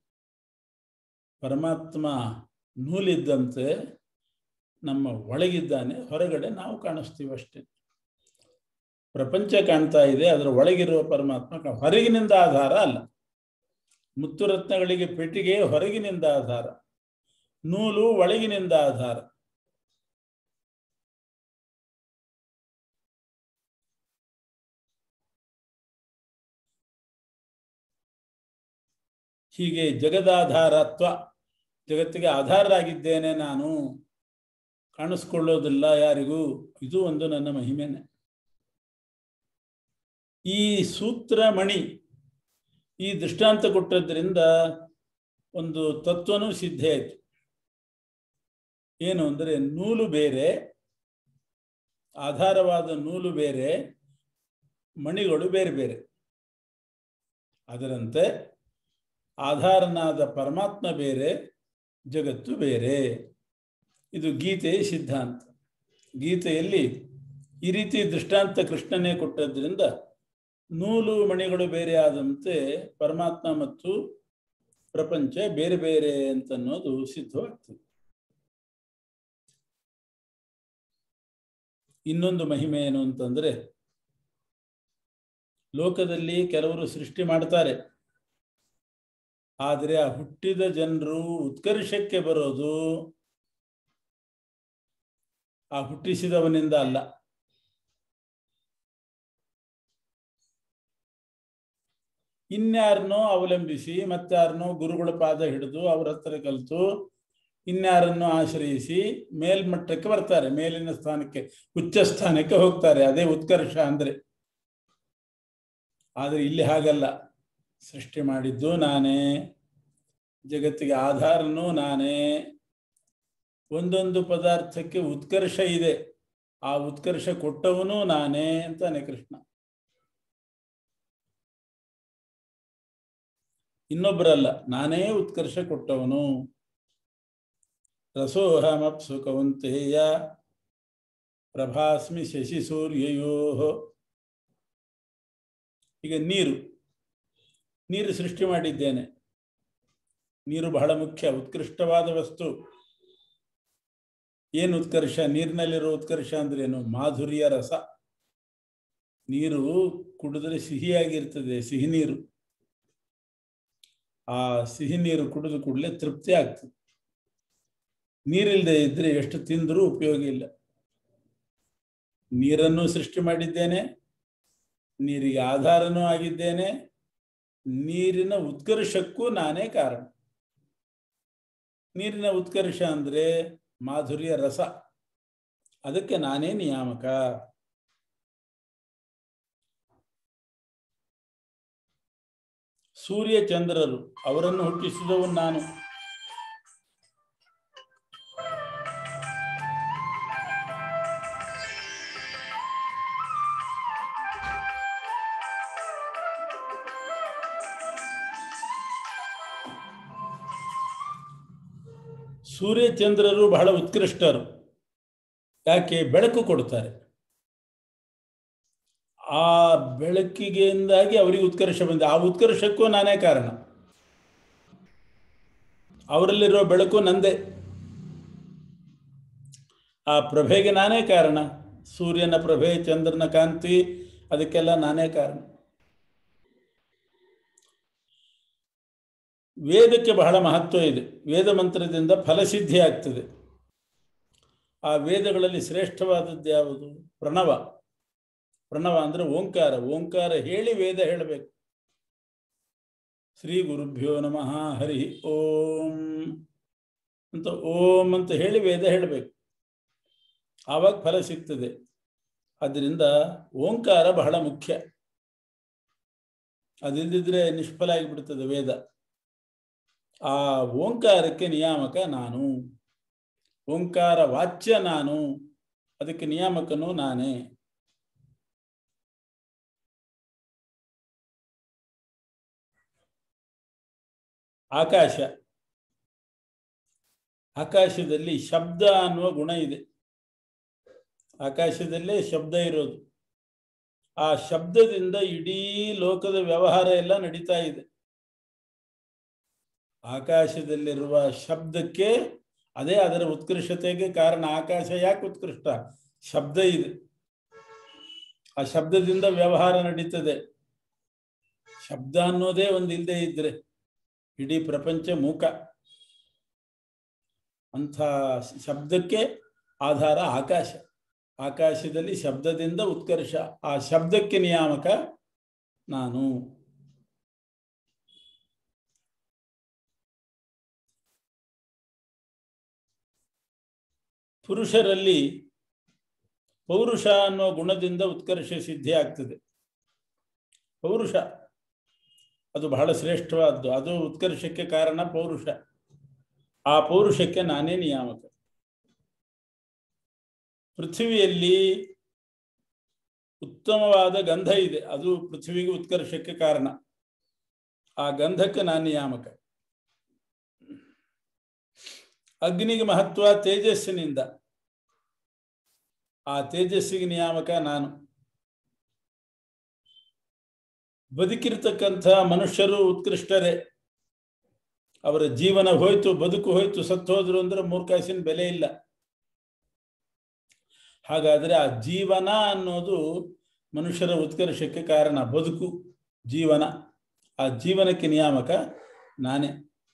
ಪರಮಾತ್ಮ ನೂಲಿದ್ದಂತೆ ನಮ್ಮ ಒಳಗಿದ್ದಾನೆ ಹೊರಗಡೆ ನಾವು ಕಾಣಿಸ್ತೀವಿ ಅಷ್ಟೇ ಪ್ರಪಂಚ ಕಾಣ್ತಾ ಇದೆ ಅದರ ಒಳಗಿರುವ ಪರಮಾತ್ಮ ಹೊರಗಿನಿಂದ ಆಧಾರ ಅಲ್ಲ ಮುತ್ತು ರತ್ನಗಳಿಗೆ ಪೆಟ್ಟಿಗೆ ಹೊರಗಿನಿಂದ ಆಧಾರ ನೂಲು ಒಳಗಿನಿಂದ ಆಧಾರ ಹೀಗೆ ಜಗದಾಧಾರತ್ವ ಜಗತ್ತಿಗೆ ಆಧಾರರಾಗಿದ್ದೇನೆ ನಾನು ಕಾಣಿಸ್ಕೊಳ್ಳೋದಿಲ್ಲ ಯಾರಿಗೂ ಇದು ಒಂದು ನನ್ನ ಮಹಿಮೆನೆ ಈ ಸೂತ್ರ ಮಣಿ ಈ ದೃಷ್ಟಾಂತ ಕೊಟ್ಟದ್ರಿಂದ ಒಂದು ತತ್ವನೂ ಸಿದ್ಧಿ ಆಯಿತು ಏನು ಅಂದರೆ ನೂಲು ಬೇರೆ ಆಧಾರವಾದ ನೂಲು ಬೇರೆ ಮಣಿಗಳು ಬೇರೆ ಬೇರೆ ಅದರಂತೆ ಆಧಾರನಾದ ಪರಮಾತ್ಮ ಬೇರೆ ಜಗತ್ತು ಬೇರೆ ಇದು ಗೀತೆಯ ಸಿದ್ಧಾಂತ ಗೀತೆಯಲ್ಲಿ ಈ ರೀತಿ ದೃಷ್ಟಾಂತ ಕೃಷ್ಣನೇ ಕೊಟ್ಟದ್ರಿಂದ ನೂಲು ಮಣಿಗಳು ಬೇರೆ ಆದಂತೆ ಪರಮಾತ್ಮ ಮತ್ತು ಪ್ರಪಂಚ ಬೇರೆ ಬೇರೆ ಅಂತನ್ನೋದು ಸಿದ್ಧವಾಗ್ತದೆ ಇನ್ನೊಂದು ಮಹಿಮೆ ಏನು ಅಂತಂದ್ರೆ ಲೋಕದಲ್ಲಿ ಕೆಲವರು ಸೃಷ್ಟಿ ಮಾಡ್ತಾರೆ ಆದರೆ ಆ ಹುಟ್ಟಿದ ಜನರು ಉತ್ಕರ್ಷಕ್ಕೆ ಬರೋದು ಆ ಹುಟ್ಟಿಸಿದವನಿಂದ ಅಲ್ಲ ಇನ್ಯಾರನ್ನೋ ಅವಲಂಬಿಸಿ ಮತ್ತಾರನ್ನೋ ಗುರುಗಳ ಪಾದ ಹಿಡಿದು ಅವ್ರ ಹತ್ರ ಕಲಿತು ಇನ್ಯಾರನ್ನೋ ಆಶ್ರಯಿಸಿ ಮೇಲ್ಮಟ್ಟಕ್ಕೆ ಬರ್ತಾರೆ ಮೇಲಿನ ಸ್ಥಾನಕ್ಕೆ ಉಚ್ಚ ಸ್ಥಾನಕ್ಕೆ ಹೋಗ್ತಾರೆ ಅದೇ ಉತ್ಕರ್ಷ ಅಂದ್ರೆ ಆದರೆ ಇಲ್ಲಿ ಹಾಗಲ್ಲ ಸೃಷ್ಟಿ ಮಾಡಿದ್ದು ನಾನೇ ಜಗತ್ತಿಗೆ ಆಧಾರನೂ ನಾನೇ ಒಂದೊಂದು ಪದಾರ್ಥಕ್ಕೆ ಉತ್ಕರ್ಷ ಇದೆ ಆ ಉತ್ಕರ್ಷ ಕೊಟ್ಟವನು ನಾನೇ ಅಂತಾನೆ ಕೃಷ್ಣ ಇನ್ನೊಬ್ಬರಲ್ಲ ನಾನೇ ಉತ್ಕರ್ಷ ಕೊಟ್ಟವನು ರಸೋಹಮಪ್ಸು ಕೌಂತೆಯ ಪ್ರಭಾಸ್ಮಿ ಶಶಿ ಸೂರ್ಯಯೋ ಈಗ ನೀರು ನೀರು ಸೃಷ್ಟಿ ಮಾಡಿದ್ದೇನೆ ನೀರು ಬಹಳ ಮುಖ್ಯ ಉತ್ಕೃಷ್ಟವಾದ ವಸ್ತು ಏನು ಉತ್ಕರ್ಷ ನೀರಿನಲ್ಲಿರೋ ಉತ್ಕರ್ಷ ಅಂದ್ರೆ ಏನು ಮಾಧುರ್ಯ ರಸ ನೀರು ಕುಡಿದ್ರೆ ಸಿಹಿಯಾಗಿರ್ತದೆ ಸಿಹಿ ನೀರು ಆ ಸಿಹಿ ನೀರು ಕುಡಿದು ಕೂಡಲೇ ತೃಪ್ತಿ ಆಗ್ತದೆ ನೀರಿಲ್ಲದೆ ಇದ್ರೆ ಎಷ್ಟು ತಿಂದರೂ ಉಪಯೋಗ ಇಲ್ಲ ನೀರನ್ನು ಸೃಷ್ಟಿ ಮಾಡಿದ್ದೇನೆ ನೀರಿಗೆ ಆಧಾರನೂ ಆಗಿದ್ದೇನೆ ನೀರಿನ ಉತ್ಕರ್ಷಕ್ಕೂ ನಾನೇ ಕಾರಣ ನೀರಿನ ಉತ್ಕರ್ಷ ಅಂದ್ರೆ ಮಾಧುರ್ಯ ರಸ ಅದಕ್ಕೆ ನಾನೇ ನಿಯಾಮಕ ಸೂರ್ಯ ಚಂದ್ರರು ಅವರನ್ನು ಹುಟ್ಟಿಸಿದವನು ನಾನು ಸೂರ್ಯ ಚಂದ್ರರು ಬಹಳ ಉತ್ಕೃಷ್ಟರು ಯಾಕೆ ಬೆಳಕು ಕೊಡ್ತಾರೆ ಆ ಬೆಳಕಿಗೆಂದಾಗಿ ಅವರಿಗೆ ಉತ್ಕರ್ಷ ಬಂದಿದೆ ಆ ಉತ್ಕರ್ಷಕ್ಕೂ ನಾನೇ ಕಾರಣ ಅವರಲ್ಲಿರೋ ಬೆಳಕು ನಂದೇ ಆ ಪ್ರಭೆಗೆ ನಾನೇ ಕಾರಣ ಸೂರ್ಯನ ಪ್ರಭೆ ಚಂದ್ರನ ಕಾಂತಿ ಅದಕ್ಕೆಲ್ಲ ನಾನೇ ಕಾರಣ ವೇದಕ್ಕೆ ಬಹಳ ಮಹತ್ವ ಇದೆ ವೇದ ಮಂತ್ರದಿಂದ ಫಲಸಿದ್ಧಿ ಆಗ್ತದೆ ಆ ವೇದಗಳಲ್ಲಿ ಶ್ರೇಷ್ಠವಾದದ್ದು ಯಾವುದು ಪ್ರಣವ ಪ್ರಣವ ಅಂದ್ರೆ ಓಂಕಾರ ಓಂಕಾರ ಹೇಳಿ ವೇದ ಹೇಳಬೇಕು ಶ್ರೀ ಗುರುಭ್ಯೋ ನಮಃ ಹರಿ ಓಂ ಅಂತ ಓಂ ಅಂತ ಹೇಳಿ ವೇದ ಹೇಳಬೇಕು ಆವಾಗ ಫಲ ಸಿಗ್ತದೆ ಅದರಿಂದ ಓಂಕಾರ ಬಹಳ ಮುಖ್ಯ ಅದಿಲ್ಲದಿದ್ರೆ ನಿಷ್ಫಲ ಆಗಿಬಿಡ್ತದೆ ವೇದ ಆ ಓಂಕಾರಕ್ಕೆ ನಿಯಾಮಕ ನಾನು ಓಂಕಾರ ವಾಚ್ಯ ನಾನು ಅದಕ್ಕೆ ನಿಯಾಮಕನು ನಾನೇ ಆಕಾಶ ಆಕಾಶದಲ್ಲಿ ಶಬ್ದ ಅನ್ನುವ ಗುಣ ಇದೆ ಆಕಾಶದಲ್ಲೇ ಶಬ್ದ ಇರೋದು ಆ ಶಬ್ದದಿಂದ ಇಡೀ ಲೋಕದ ವ್ಯವಹಾರ ಎಲ್ಲ ನಡೀತಾ ಇದೆ ಆಕಾಶದಲ್ಲಿರುವ ಶಬ್ದಕ್ಕೆ ಅದೇ ಅದರ ಉತ್ಕೃಷ್ಟತೆಗೆ ಕಾರಣ ಆಕಾಶ ಯಾಕೆ ಉತ್ಕೃಷ್ಟ ಶಬ್ದ ಇದೆ ಆ ಶಬ್ದದಿಂದ ವ್ಯವಹಾರ ನಡೀತದೆ ಶಬ್ದ ಅನ್ನೋದೇ ಒಂದು ಇಲ್ಲದೆ ಇದ್ರೆ ಇಡೀ ಪ್ರಪಂಚ ಮೂಕ ಅಂಥ ಶಬ್ದಕ್ಕೆ ಆಧಾರ ಆಕಾಶ ಆಕಾಶದಲ್ಲಿ ಶಬ್ದದಿಂದ ಉತ್ಕರ್ಷ ಆ ಶಬ್ದಕ್ಕೆ ನಿಯಾಮಕ ನಾನು ಪುರುಷರಲ್ಲಿ ಪೌರುಷ ಅನ್ನೋ ಗುಣದಿಂದ ಉತ್ಕರ್ಷ ಸಿದ್ಧಿ ಆಗ್ತದೆ ಪೌರುಷ ಅದು ಬಹಳ ಶ್ರೇಷ್ಠವಾದ್ದು ಅದು ಉತ್ಕರ್ಷಕ್ಕೆ ಕಾರಣ ಪೌರುಷ ಆ ಪೌರುಷಕ್ಕೆ ನಾನೇ ನಿಯಾಮಕ ಪೃಥ್ವಿಯಲ್ಲಿ ಉತ್ತಮವಾದ ಗಂಧ ಇದೆ ಅದು ಪೃಥ್ವಿಗೆ ಉತ್ಕರ್ಷಕ್ಕೆ ಕಾರಣ ಆ ಗಂಧಕ್ಕೆ ನಾನು ನಿಯಾಮಕ ಅಗ್ನಿಗೆ ಮಹತ್ವ ತೇಜಸ್ಸಿನಿಂದ ಆ ತೇಜಸ್ಸಿಗೆ ನಿಯಾಮಕ ನಾನು ಬದುಕಿರ್ತಕ್ಕಂಥ ಮನುಷ್ಯರು ಉತ್ಕೃಷ್ಟರೇ ಅವರ ಜೀವನ ಹೋಯ್ತು ಬದುಕು ಹೋಯ್ತು ಸತ್ತು ಹೋದ್ರು ಅಂದ್ರೆ ಮೂರು ಕಾಸಿನ ಬೆಲೆ ಇಲ್ಲ ಹಾಗಾದ್ರೆ ಆ ಜೀವನ ಅನ್ನೋದು ಮನುಷ್ಯರ ಉತ್ಕರ್ಷಕ್ಕೆ ಕಾರಣ ಬದುಕು ಜೀವನ ಆ ಜೀವನಕ್ಕೆ ನಿಯಾಮಕ ನಾನೇ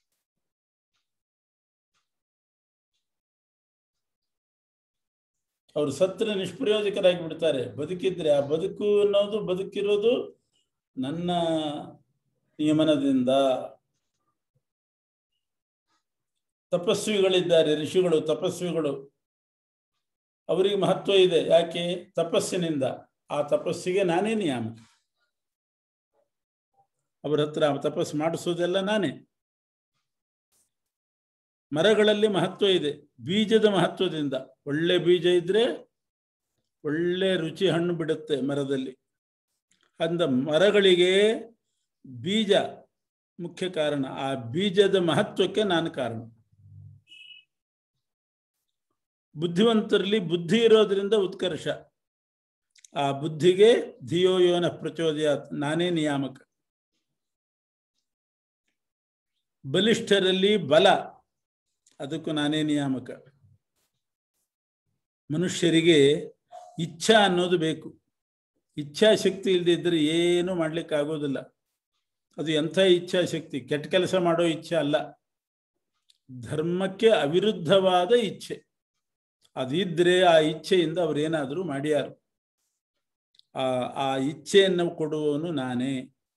ಅವರು ಸತ್ರ ನಿಷ್ಪ್ರಯೋಜಕರಾಗಿ ಬಿಡ್ತಾರೆ ಬದುಕಿದ್ರೆ ಆ ಬದುಕು ಅನ್ನೋದು ಬದುಕಿರೋದು ನನ್ನ ನಿಯಮನದಿಂದ ತಪಸ್ವಿಗಳಿದ್ದಾರೆ ಋಷಿಗಳು ತಪಸ್ವಿಗಳು ಅವರಿಗೆ ಮಹತ್ವ ಇದೆ ಯಾಕೆ ತಪಸ್ಸಿನಿಂದ ಆ ತಪಸ್ಸಿಗೆ ನಾನೇ ನಿಯಾಮಕ ಅವರ ಹತ್ರ ತಪಸ್ಸು ಮಾಡಿಸೋದೆಲ್ಲ ನಾನೇ ಮರಗಳಲ್ಲಿ ಮಹತ್ವ ಇದೆ ಬೀಜದ ಮಹತ್ವದಿಂದ ಒಳ್ಳೆ ಬೀಜ ಇದ್ರೆ ಒಳ್ಳೆ ರುಚಿ ಹಣ್ಣು ಬಿಡುತ್ತೆ ಮರದಲ್ಲಿ ಅಂದ ಮರಗಳಿಗೆ ಬೀಜ ಮುಖ್ಯ ಕಾರಣ ಆ ಬೀಜದ ಮಹತ್ವಕ್ಕೆ ನಾನು ಕಾರಣ ಬುದ್ಧಿವಂತರಲ್ಲಿ ಬುದ್ಧಿ ಇರೋದ್ರಿಂದ ಉತ್ಕರ್ಷ ಆ ಬುದ್ಧಿಗೆ ಧಿಯೋ ಯೋನ ಪ್ರಚೋದಯ ನಾನೇ ನಿಯಾಮಕ ಬಲಿಷ್ಠರಲ್ಲಿ ಬಲ ಅದಕ್ಕೂ ನಾನೇ ನಿಯಾಮಕ ಮನುಷ್ಯರಿಗೆ ಇಚ್ಛಾ ಅನ್ನೋದು ಬೇಕು ಇಚ್ಛಾಶಕ್ತಿ ಇಲ್ಲದಿದ್ದರೆ ಏನು ಮಾಡ್ಲಿಕ್ಕೆ ಆಗೋದಿಲ್ಲ ಅದು ಎಂಥ ಇಚ್ಛಾಶಕ್ತಿ ಕೆಟ್ಟ ಕೆಲಸ ಮಾಡೋ ಇಚ್ಛೆ ಅಲ್ಲ ಧರ್ಮಕ್ಕೆ ಅವಿರುದ್ಧವಾದ ಇಚ್ಛೆ ಅದಿದ್ರೆ ಆ ಇಚ್ಛೆಯಿಂದ ಅವರೇನಾದರೂ ಮಾಡ್ಯಾರು ಆ ಆ ಇಚ್ಛೆಯನ್ನು ಕೊಡುವವನು ನಾನೇ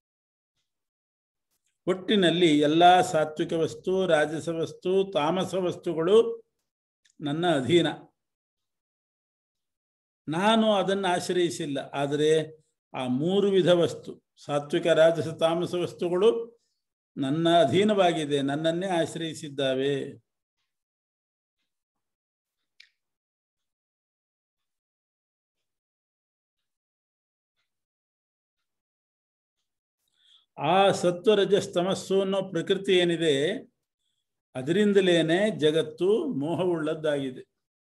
ಒಟ್ಟಿನಲ್ಲಿ ಎಲ್ಲ ಸಾತ್ವಿಕ ವಸ್ತು ರಾಜಸ ವಸ್ತು ತಾಮಸ ವಸ್ತುಗಳು ನನ್ನ ಅಧೀನ ನಾನು ಅದನ್ನು ಆಶ್ರಯಿಸಿಲ್ಲ ಆದರೆ ಆ ಮೂರು ವಿಧ ವಸ್ತು ಸಾತ್ವಿಕ ರಾಜಸ ತಾಮಸ ವಸ್ತುಗಳು ನನ್ನ ಅಧೀನವಾಗಿದೆ ನನ್ನನ್ನೇ ಆಶ್ರಯಿಸಿದ್ದಾವೆ ಆ ಸತ್ವರಜಸ್ತಮಸ್ಸು ಅನ್ನೋ ಪ್ರಕೃತಿ ಏನಿದೆ ಅದರಿಂದಲೇನೆ ಜಗತ್ತು ಮೋಹವುಳ್ಳದ್ದಾಗಿದೆ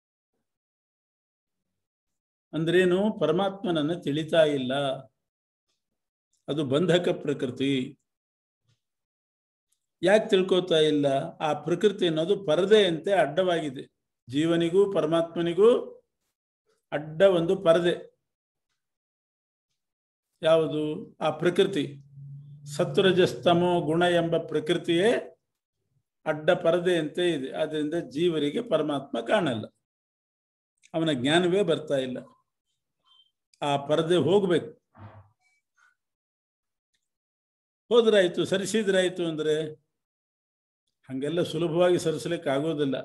ಅಂದ್ರೇನು ಪರಮಾತ್ಮನನ್ನ ತಿಳಿತಾ ಇಲ್ಲ ಅದು ಬಂಧಕ ಪ್ರಕೃತಿ ಯಾಕೆ ತಿಳ್ಕೋತಾ ಇಲ್ಲ ಆ ಪ್ರಕೃತಿ ಅನ್ನೋದು ಪರದೆಯಂತೆ ಅಡ್ಡವಾಗಿದೆ ಜೀವನಿಗೂ ಪರಮಾತ್ಮನಿಗೂ ಅಡ್ಡ ಒಂದು ಪರದೆ ಯಾವುದು ಆ ಪ್ರಕೃತಿ ಸತ್ವರಜಸ್ತಮೋ ಗುಣ ಎಂಬ ಪ್ರಕೃತಿಯೇ ಅಡ್ಡ ಪರದೆಯಂತೆ ಇದೆ ಆದ್ದರಿಂದ ಜೀವರಿಗೆ ಪರಮಾತ್ಮ ಕಾಣಲ್ಲ ಅವನ ಜ್ಞಾನವೇ ಬರ್ತಾ ಇಲ್ಲ ಆ ಪರದೆ ಹೋಗ್ಬೇಕು ಹೋದ್ರಾಯ್ತು ಸರಿಸಿದ್ರಾಯ್ತು ಅಂದ್ರೆ ಹಂಗೆಲ್ಲ ಸುಲಭವಾಗಿ ಸರಿಸಲಿಕ್ಕೆ ಆಗೋದಿಲ್ಲ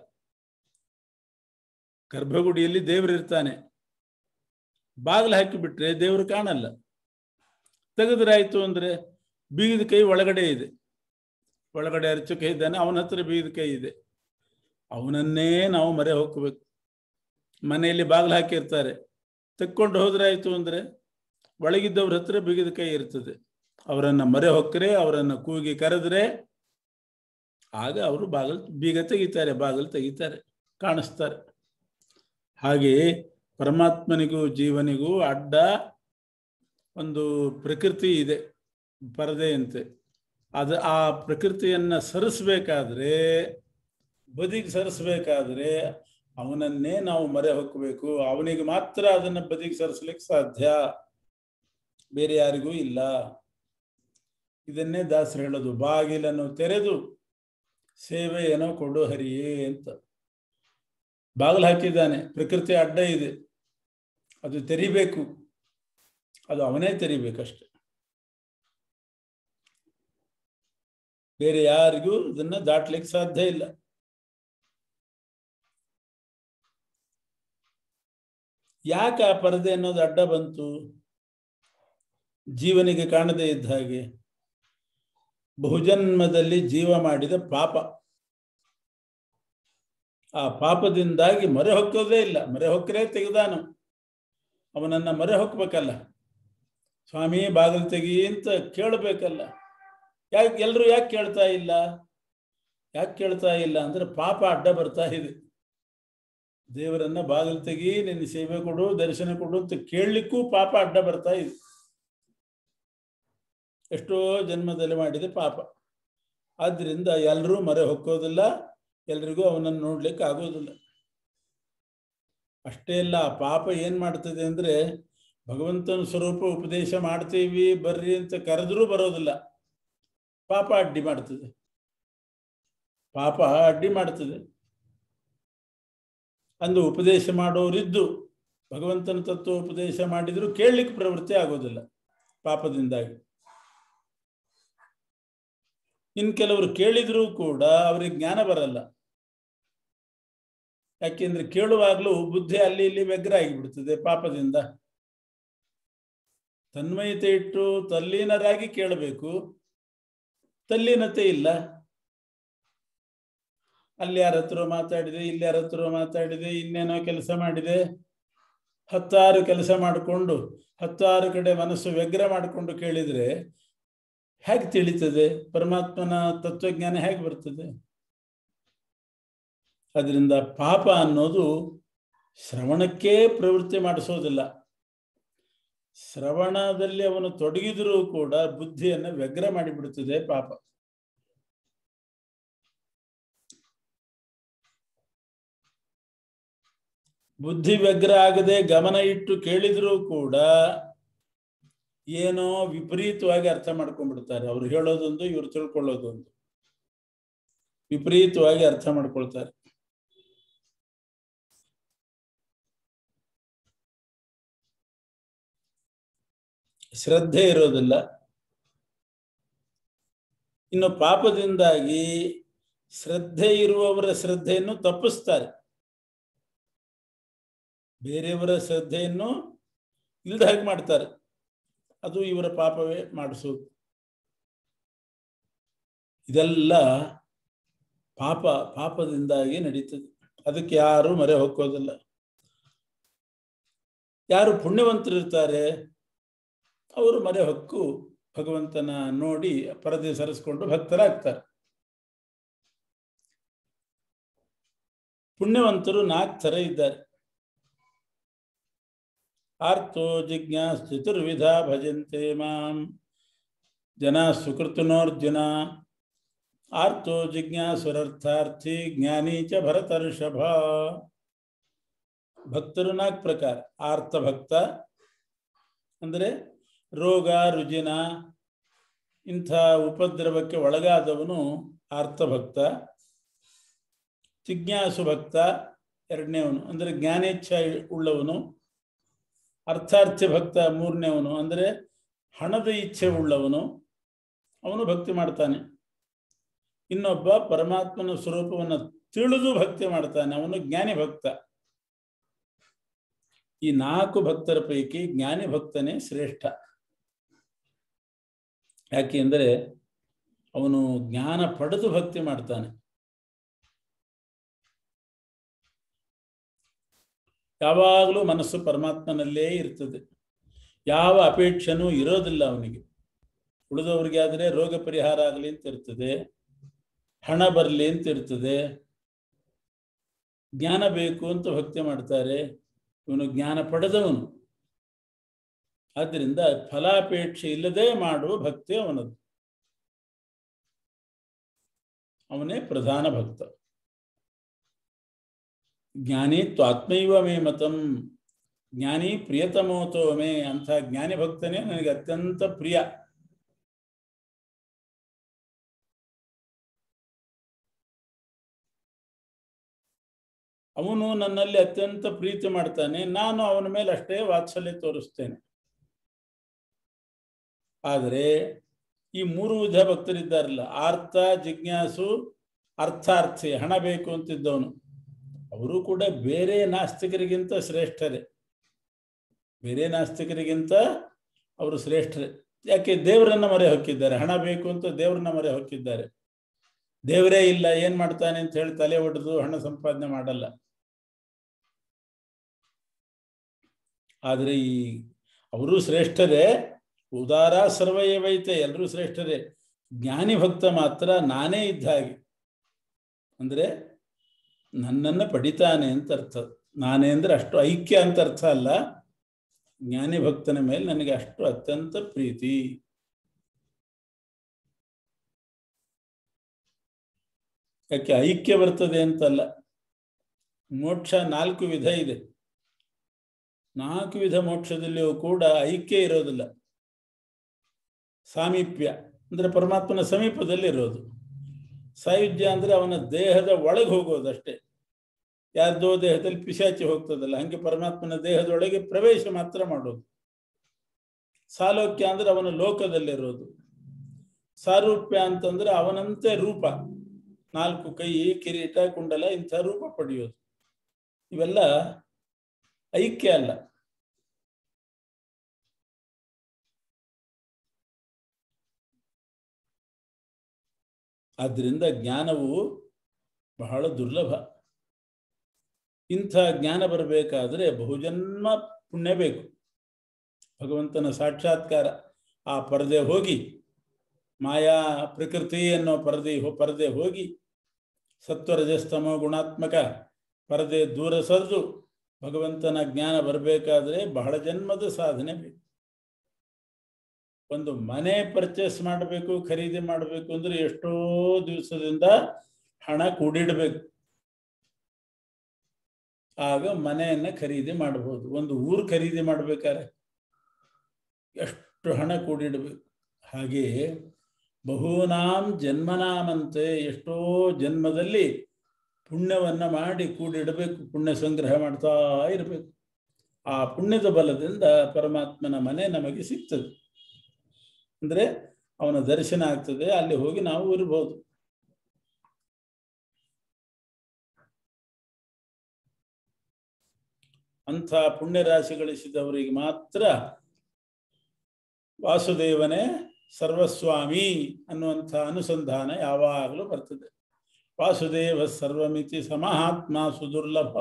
ಗರ್ಭಗುಡಿಯಲ್ಲಿ ದೇವರಿರ್ತಾನೆ ಬಾಗಿಲು ಹಾಕಿಬಿಟ್ರೆ ದೇವರು ಕಾಣಲ್ಲ ತೆಗೆದ್ರಾಯ್ತು ಅಂದ್ರೆ ಬೀಗದ ಕೈ ಒಳಗಡೆ ಇದೆ ಒಳಗಡೆ ಅರ್ಚಕ ಇದ್ದಾನೆ ಅವನ ಹತ್ರ ಬೀಗದ ಕೈ ಇದೆ ಅವನನ್ನೇ ನಾವು ಮರೆ ಹೋಗ್ಬೇಕು ಮನೆಯಲ್ಲಿ ಬಾಗಿಲು ಹಾಕಿರ್ತಾರೆ ತೆಕ್ಕೊಂಡು ಹೋದ್ರಾಯ್ತು ಅಂದ್ರೆ ಒಳಗಿದ್ದವ್ರ ಹತ್ರ ಬೀಗದ ಕೈ ಇರ್ತದೆ ಅವರನ್ನ ಮರೆ ಹೊಕ್ಕರೆ ಅವರನ್ನ ಕೂಗಿ ಕರೆದ್ರೆ ಆಗ ಅವರು ಬಾಗಿಲು ಬೀಗ ತೆಗಿತಾರೆ ಬಾಗಿಲು ತೆಗಿತಾರೆ ಕಾಣಿಸ್ತಾರೆ ಹಾಗೆಯೇ ಪರಮಾತ್ಮನಿಗೂ ಜೀವನಿಗೂ ಅಡ್ಡ ಒಂದು ಪ್ರಕೃತಿ ಇದೆ ಪರದೆಯಂತೆ ಅದು ಆ ಪ್ರಕೃತಿಯನ್ನ ಸರಿಸ್ಬೇಕಾದ್ರೆ ಬದಿಗೆ ಸರಿಸ್ಬೇಕಾದ್ರೆ ಅವನನ್ನೇ ನಾವು ಮರೆ ಹೊಕ್ಕಬೇಕು ಅವನಿಗೆ ಮಾತ್ರ ಅದನ್ನ ಬದಿಗೆ ಸರಿಸ್ಲಿಕ್ಕೆ ಸಾಧ್ಯ ಬೇರೆ ಯಾರಿಗೂ ಇಲ್ಲ ಇದನ್ನೇ ದಾಸರು ಹೇಳೋದು ಬಾಗಿಲನ್ನು ತೆರೆದು ಸೇವೆಯನ್ನು ಕೊಡು ಹರಿಯೇ ಅಂತ ಬಾಗಿಲು ಹಾಕಿದ್ದಾನೆ ಪ್ರಕೃತಿ ಅಡ್ಡ ಇದೆ ಅದು ತೆರಿಬೇಕು ಅದು ಅವನೇ ತೆರಿಬೇಕಷ್ಟೆ ಬೇರೆ ಯಾರಿಗೂ ಇದನ್ನ ದಾಟ್ಲಿಕ್ಕೆ ಸಾಧ್ಯ ಇಲ್ಲ ಯಾಕೆ ಆ ಪರದೆ ಅನ್ನೋದು ಅಡ್ಡ ಬಂತು ಜೀವನಿಗೆ ಕಾಣದೇ ಇದ್ದ ಹಾಗೆ ಬಹುಜನ್ಮದಲ್ಲಿ ಜೀವ ಮಾಡಿದ ಪಾಪ ಆ ಪಾಪದಿಂದಾಗಿ ಮೊರೆ ಹೊಕ್ಕೋದೇ ಇಲ್ಲ ಮೊರೆ ಹೊಕ್ಕರೆ ತೆಗೆದಾನು ಅವನನ್ನ ಮೊರೆ ಹೊಕ್ಬೇಕಲ್ಲ ಸ್ವಾಮಿ ಬಾಗಿಲು ತೆಗಿ ಅಂತ ಕೇಳಬೇಕಲ್ಲ ಯಾಕೆ ಎಲ್ಲರೂ ಯಾಕೆ ಕೇಳ್ತಾ ಇಲ್ಲ ಯಾಕೆ ಕೇಳ್ತಾ ಇಲ್ಲ ಅಂದ್ರೆ ಪಾಪ ಅಡ್ಡ ಬರ್ತಾ ಇದೆ ದೇವರನ್ನ ಬಾಗಿಲು ತೆಗಿ ನಿನ್ನ ಸೇವೆ ಕೊಡು ದರ್ಶನ ಕೊಡು ಅಂತ ಕೇಳಲಿಕ್ಕೂ ಪಾಪ ಅಡ್ಡ ಬರ್ತಾ ಇದೆ ಎಷ್ಟೋ ಜನ್ಮದಲ್ಲಿ ಮಾಡಿದೆ ಪಾಪ ಆದ್ದರಿಂದ ಎಲ್ಲರೂ ಮರೆ ಹೊಕ್ಕೋದಿಲ್ಲ ಎಲ್ರಿಗೂ ಅವನನ್ನು ನೋಡ್ಲಿಕ್ಕೆ ಆಗೋದಿಲ್ಲ ಅಷ್ಟೇ ಅಲ್ಲ ಆ ಪಾಪ ಏನ್ ಮಾಡ್ತದೆ ಅಂದ್ರೆ ಭಗವಂತನ ಸ್ವರೂಪ ಉಪದೇಶ ಮಾಡ್ತೀವಿ ಬರ್ರಿ ಅಂತ ಕರೆದ್ರೂ ಬರೋದಿಲ್ಲ ಪಾಪ ಅಡ್ಡಿ ಮಾಡ್ತದೆ ಪಾಪ ಅಡ್ಡಿ ಮಾಡ್ತದೆ ಅಂದು ಉಪದೇಶ ಮಾಡೋರಿದ್ದು ಭಗವಂತನ ತತ್ವ ಉಪದೇಶ ಮಾಡಿದ್ರು ಕೇಳಲಿಕ್ಕೆ ಪ್ರವೃತ್ತಿ ಆಗೋದಿಲ್ಲ ಪಾಪದಿಂದಾಗಿ ಇನ್ ಕೆಲವರು ಕೇಳಿದ್ರೂ ಕೂಡ ಅವ್ರಿಗೆ ಜ್ಞಾನ ಬರಲ್ಲ ಯಾಕೆಂದ್ರೆ ಕೇಳುವಾಗ್ಲೂ ಬುದ್ಧಿ ಅಲ್ಲಿ ಇಲ್ಲಿ ವ್ಯಗ್ರ ಆಗಿಬಿಡ್ತದೆ ಪಾಪದಿಂದ ತನ್ಮಯತೆ ಇಟ್ಟು ತಲ್ಲೀನರಾಗಿ ಕೇಳಬೇಕು ತಲ್ಲೀನತೆ ಇಲ್ಲ ಅಲ್ಲಿ ಯಾರ ಹತ್ರ ಮಾತಾಡಿದೆ ಇಲ್ಲಿ ಯಾರ ಹತ್ರ ಮಾತಾಡಿದೆ ಇನ್ನೇನೋ ಕೆಲಸ ಮಾಡಿದೆ ಹತ್ತಾರು ಕೆಲಸ ಮಾಡಿಕೊಂಡು ಹತ್ತಾರು ಕಡೆ ಮನಸ್ಸು ವ್ಯಗ್ರ ಮಾಡಿಕೊಂಡು ಕೇಳಿದ್ರೆ ಹೇಗೆ ತಿಳಿತದೆ ಪರಮಾತ್ಮನ ತತ್ವಜ್ಞಾನ ಹೇಗೆ ಬರ್ತದೆ ಅದರಿಂದ ಪಾಪ ಅನ್ನೋದು ಶ್ರವಣಕ್ಕೇ ಪ್ರವೃತ್ತಿ ಮಾಡಿಸೋದಿಲ್ಲ ಶ್ರವಣದಲ್ಲಿ ಅವನು ತೊಡಗಿದರೂ ಕೂಡ ಬುದ್ಧಿಯನ್ನು ವ್ಯಗ್ರ ಮಾಡಿಬಿಡುತ್ತದೆ ಪಾಪ ಬುದ್ಧಿ ವ್ಯಗ್ರ ಆಗದೆ ಗಮನ ಇಟ್ಟು ಕೇಳಿದರೂ ಕೂಡ ಏನೋ ವಿಪರೀತವಾಗಿ ಅರ್ಥ ಮಾಡ್ಕೊಂಡ್ಬಿಡ್ತಾರೆ ಅವ್ರು ಹೇಳೋದೊಂದು ಇವ್ರು ತಿಳ್ಕೊಳ್ಳೋದೊಂದು ವಿಪರೀತವಾಗಿ ಅರ್ಥ ಮಾಡ್ಕೊಳ್ತಾರೆ ಶ್ರದ್ಧೆ ಇರೋದಿಲ್ಲ ಇನ್ನು ಪಾಪದಿಂದಾಗಿ ಶ್ರದ್ಧೆ ಇರುವವರ ಶ್ರದ್ಧೆಯನ್ನು ತಪ್ಪಿಸ್ತಾರೆ ಬೇರೆಯವರ ಶ್ರದ್ಧೆಯನ್ನು ಇಲ್ದ ಹಾಗೆ ಮಾಡ್ತಾರೆ ಅದು ಇವರ ಪಾಪವೇ ಮಾಡಿಸೋದು ಇದೆಲ್ಲ ಪಾಪ ಪಾಪದಿಂದಾಗಿ ನಡೀತದೆ ಅದಕ್ಕೆ ಯಾರು ಮರೆ ಹೋಗೋದಿಲ್ಲ ಯಾರು ಪುಣ್ಯವಂತರಿರ್ತಾರೆ ಅವರು ಮರೆ ಹೊಕ್ಕು ಭಗವಂತನ ನೋಡಿ ಪರದೆ ಸರಿಸ್ಕೊಂಡು ಭಕ್ತರಾಗ್ತಾರೆ ಪುಣ್ಯವಂತರು ನಾಲ್ಕು ಥರ ಇದ್ದಾರೆ ಆರ್ತೋ ಜಿಜ್ಞಾಸ್ ಚತುರ್ವಿಧ ಭಜಂತೆ ಮಾಂ ಜನ ಸುಕೃತನೋರ್ಜುನ ಆರ್ತೋ ಜಿಜ್ಞಾಸುರರ್ಥಾರ್ಥಿ ಜ್ಞಾನಿ ಚ ಭರತರ್ಷಭ ಭಕ್ತರು ನಾಲ್ಕು ಪ್ರಕಾರ ಆರ್ಥ ಭಕ್ತ ಅಂದರೆ ರೋಗ ರುಜಿನ ಇಂಥ ಉಪದ್ರವಕ್ಕೆ ಒಳಗಾದವನು ಆರ್ತಭಕ್ತ ಜಿಜ್ಞಾಸು ಭಕ್ತ ಎರಡನೇವನು ಅಂದರೆ ಜ್ಞಾನೇಚ್ಛ ಉಳ್ಳವನು ಅರ್ಥಾರ್ಥಿ ಭಕ್ತ ಮೂರನೇವನು ಅಂದರೆ ಹಣದ ಇಚ್ಛೆ ಉಳ್ಳವನು ಅವನು ಭಕ್ತಿ ಮಾಡ್ತಾನೆ ಇನ್ನೊಬ್ಬ ಪರಮಾತ್ಮನ ಸ್ವರೂಪವನ್ನು ತಿಳಿದು ಭಕ್ತಿ ಮಾಡ್ತಾನೆ ಅವನು ಜ್ಞಾನಿ ಭಕ್ತ ಈ ನಾಲ್ಕು ಭಕ್ತರ ಪೈಕಿ ಜ್ಞಾನಿ ಭಕ್ತನೇ ಶ್ರೇಷ್ಠ ಯಾಕೆ ಅಂದರೆ ಅವನು ಜ್ಞಾನ ಪಡೆದು ಭಕ್ತಿ ಮಾಡ್ತಾನೆ ಯಾವಾಗಲೂ ಮನಸ್ಸು ಪರಮಾತ್ಮನಲ್ಲೇ ಇರ್ತದೆ ಯಾವ ಅಪೇಕ್ಷೆನೂ ಇರೋದಿಲ್ಲ ಅವನಿಗೆ ಉಳಿದವರಿಗೆ ಆದರೆ ರೋಗ ಪರಿಹಾರ ಆಗಲಿ ಅಂತ ಇರ್ತದೆ ಹಣ ಬರಲಿ ಅಂತ ಇರ್ತದೆ ಜ್ಞಾನ ಬೇಕು ಅಂತ ಭಕ್ತಿ ಮಾಡ್ತಾರೆ ಇವನು ಜ್ಞಾನ ಪಡೆದವನು ಆದ್ದರಿಂದ ಫಲಾಪೇಕ್ಷೆ ಇಲ್ಲದೆ ಮಾಡುವ ಭಕ್ತಿ ಅವನದು ಅವನೇ ಪ್ರಧಾನ ಭಕ್ತ ಜ್ಞಾನಿ ತ್ವಾತ್ಮೈವ ಮೇ ಮತಂ ಜ್ಞಾನಿ ಪ್ರಿಯತಮೋತೋ ಮೇ ಅಂಥ ಜ್ಞಾನಿ ಭಕ್ತನೇ ನನಗೆ ಅತ್ಯಂತ ಪ್ರಿಯ ಅವನು ನನ್ನಲ್ಲಿ ಅತ್ಯಂತ ಪ್ರೀತಿ ಮಾಡ್ತಾನೆ ನಾನು ಅವನ ಮೇಲೆ ಅಷ್ಟೇ ವಾತ್ಸಲ್ಯ ತೋರಿಸ್ತೇನೆ ಆದರೆ ಈ ಮೂರು ವಿಧ ಭಕ್ತರಿದ್ದಾರಲ್ಲ ಆರ್ಥ ಜಿಜ್ಞಾಸು ಅರ್ಥಾರ್ಥಿ ಹಣ ಬೇಕು ಅಂತಿದ್ದವನು ಅವರು ಕೂಡ ಬೇರೆ ನಾಸ್ತಿಕರಿಗಿಂತ ಶ್ರೇಷ್ಠರೇ ಬೇರೆ ನಾಸ್ತಿಕರಿಗಿಂತ ಅವರು ಶ್ರೇಷ್ಠರೇ ಯಾಕೆ ದೇವರನ್ನ ಮರೆ ಹೊಕ್ಕಿದ್ದಾರೆ ಹಣ ಬೇಕು ಅಂತ ದೇವರನ್ನ ಮರೆ ಹೊಕ್ಕಿದ್ದಾರೆ ದೇವರೇ ಇಲ್ಲ ಏನ್ ಮಾಡ್ತಾನೆ ಅಂತ ಹೇಳಿ ತಲೆ ಒಡೆದು ಹಣ ಸಂಪಾದನೆ ಮಾಡಲ್ಲ ಆದರೆ ಈ ಅವರು ಶ್ರೇಷ್ಠರೇ ಉದಾರ ಸರ್ವಯವೈತೆ ಎಲ್ಲರೂ ಶ್ರೇಷ್ಠರೇ ಜ್ಞಾನಿ ಭಕ್ತ ಮಾತ್ರ ನಾನೇ ಇದ್ದ ಹಾಗೆ ಅಂದ್ರೆ ನನ್ನನ್ನು ಪಡಿತಾನೆ ಅಂತ ಅರ್ಥ ನಾನೇ ಅಂದ್ರೆ ಅಷ್ಟು ಐಕ್ಯ ಅಂತ ಅರ್ಥ ಅಲ್ಲ ಜ್ಞಾನಿ ಭಕ್ತನ ಮೇಲೆ ನನಗೆ ಅಷ್ಟು ಅತ್ಯಂತ ಪ್ರೀತಿ ಯಾಕೆ ಐಕ್ಯ ಬರ್ತದೆ ಅಂತಲ್ಲ ಮೋಕ್ಷ ನಾಲ್ಕು ವಿಧ ಇದೆ ನಾಲ್ಕು ವಿಧ ಮೋಕ್ಷದಲ್ಲಿಯೂ ಕೂಡ ಐಕ್ಯ ಇರೋದಿಲ್ಲ ಸಾಮೀಪ್ಯ ಅಂದ್ರೆ ಪರಮಾತ್ಮನ ಸಮೀಪದಲ್ಲಿ ಇರೋದು ಸಾಯುಜ್ಯ ಅಂದ್ರೆ ಅವನ ದೇಹದ ಒಳಗೆ ಹೋಗೋದಷ್ಟೇ ಯಾರ್ದೋ ದೇಹದಲ್ಲಿ ಪಿಶಾಚಿ ಹೋಗ್ತದಲ್ಲ ಹಂಗೆ ಪರಮಾತ್ಮನ ದೇಹದೊಳಗೆ ಪ್ರವೇಶ ಮಾತ್ರ ಮಾಡೋದು ಸಾಲೋಕ್ಯ ಅಂದ್ರೆ ಅವನ ಲೋಕದಲ್ಲಿರೋದು ಸಾರೂಪ್ಯ ಅಂತಂದ್ರೆ ಅವನಂತೆ ರೂಪ ನಾಲ್ಕು ಕೈ ಕಿರೀಟ ಕುಂಡಲ ಇಂಥ ರೂಪ ಪಡೆಯೋದು ಇವೆಲ್ಲ ಐಕ್ಯ ಅಲ್ಲ ಆದ್ದರಿಂದ ಜ್ಞಾನವು ಬಹಳ ದುರ್ಲಭ ಇಂಥ ಜ್ಞಾನ ಬರಬೇಕಾದ್ರೆ ಬಹುಜನ್ಮ ಪುಣ್ಯ ಬೇಕು ಭಗವಂತನ ಸಾಕ್ಷಾತ್ಕಾರ ಆ ಪರದೆ ಹೋಗಿ ಮಾಯಾ ಪ್ರಕೃತಿ ಅನ್ನೋ ಪರದೆ ಪರದೆ ಹೋಗಿ ಸತ್ವರಜಸ್ತಮ ಗುಣಾತ್ಮಕ ಪರದೆ ದೂರ ಸರಿದು ಭಗವಂತನ ಜ್ಞಾನ ಬರಬೇಕಾದ್ರೆ ಬಹಳ ಜನ್ಮದ ಸಾಧನೆ ಬೇಕು ಒಂದು ಮನೆ ಪರ್ಚೇಸ್ ಮಾಡಬೇಕು ಖರೀದಿ ಮಾಡಬೇಕು ಅಂದ್ರೆ ಎಷ್ಟೋ ದಿವಸದಿಂದ ಹಣ ಕೂಡಿಡಬೇಕು ಆಗ ಮನೆಯನ್ನ ಖರೀದಿ ಮಾಡಬಹುದು ಒಂದು ಊರು ಖರೀದಿ ಮಾಡ್ಬೇಕಾದ್ರೆ ಎಷ್ಟು ಹಣ ಕೂಡಿಡಬೇಕು ಹಾಗೆಯೇ ಬಹುನಾಂ ಜನ್ಮನಾಮಂತೆ ಎಷ್ಟೋ ಜನ್ಮದಲ್ಲಿ ಪುಣ್ಯವನ್ನ ಮಾಡಿ ಕೂಡಿಡಬೇಕು ಪುಣ್ಯ ಸಂಗ್ರಹ ಮಾಡ್ತಾ ಇರಬೇಕು ಆ ಪುಣ್ಯದ ಬಲದಿಂದ ಪರಮಾತ್ಮನ ಮನೆ ನಮಗೆ ಸಿಗ್ತದೆ ಅಂದ್ರೆ ಅವನ ದರ್ಶನ ಆಗ್ತದೆ ಅಲ್ಲಿ ಹೋಗಿ ನಾವು ಇರ್ಬೋದು ಅಂಥ ಪುಣ್ಯ ರಾಶಿ ಗಳಿಸಿದವರಿಗೆ ಮಾತ್ರ ವಾಸುದೇವನೇ ಸರ್ವಸ್ವಾಮಿ ಅನ್ನುವಂಥ ಅನುಸಂಧಾನ ಯಾವಾಗಲೂ ಬರ್ತದೆ ವಾಸುದೇವ ಸರ್ವಮಿತಿ ಸಮಹಾತ್ಮ ಸುದುರ್ಲಭ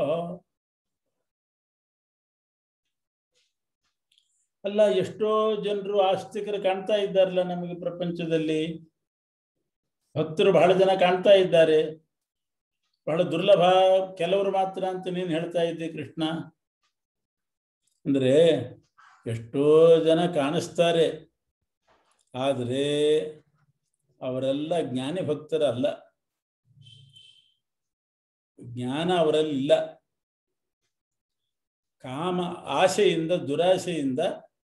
ಅಲ್ಲ ಎಷ್ಟೋ ಜನರು ಆಸ್ತಿಕರು ಕಾಣ್ತಾ ಇದ್ದಾರಲ್ಲ ನಮಗೆ ಪ್ರಪಂಚದಲ್ಲಿ ಭಕ್ತರು ಬಹಳ ಜನ ಕಾಣ್ತಾ ಇದ್ದಾರೆ ಬಹಳ ದುರ್ಲಭ ಕೆಲವರು ಮಾತ್ರ ಅಂತ ನೀನು ಹೇಳ್ತಾ ಇದ್ದೆ ಕೃಷ್ಣ ಅಂದ್ರೆ ಎಷ್ಟೋ ಜನ ಕಾಣಿಸ್ತಾರೆ ಆದರೆ ಅವರೆಲ್ಲ ಜ್ಞಾನಿ ಭಕ್ತರಲ್ಲ ಜ್ಞಾನ ಅವರಲ್ಲಿ ಇಲ್ಲ ಕಾಮ ಆಶೆಯಿಂದ ದುರಾಶೆಯಿಂದ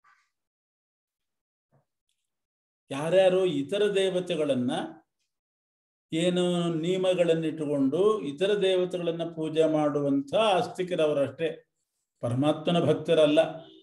ಯಾರ್ಯಾರು ಇತರ ದೇವತೆಗಳನ್ನ ಏನು ನಿಯಮಗಳನ್ನಿಟ್ಟುಕೊಂಡು ಇತರ ದೇವತೆಗಳನ್ನ ಪೂಜೆ ಮಾಡುವಂಥ ಆಸ್ತಿಕರವರಷ್ಟೇ ಪರಮಾತ್ಮನ ಭಕ್ತರಲ್ಲ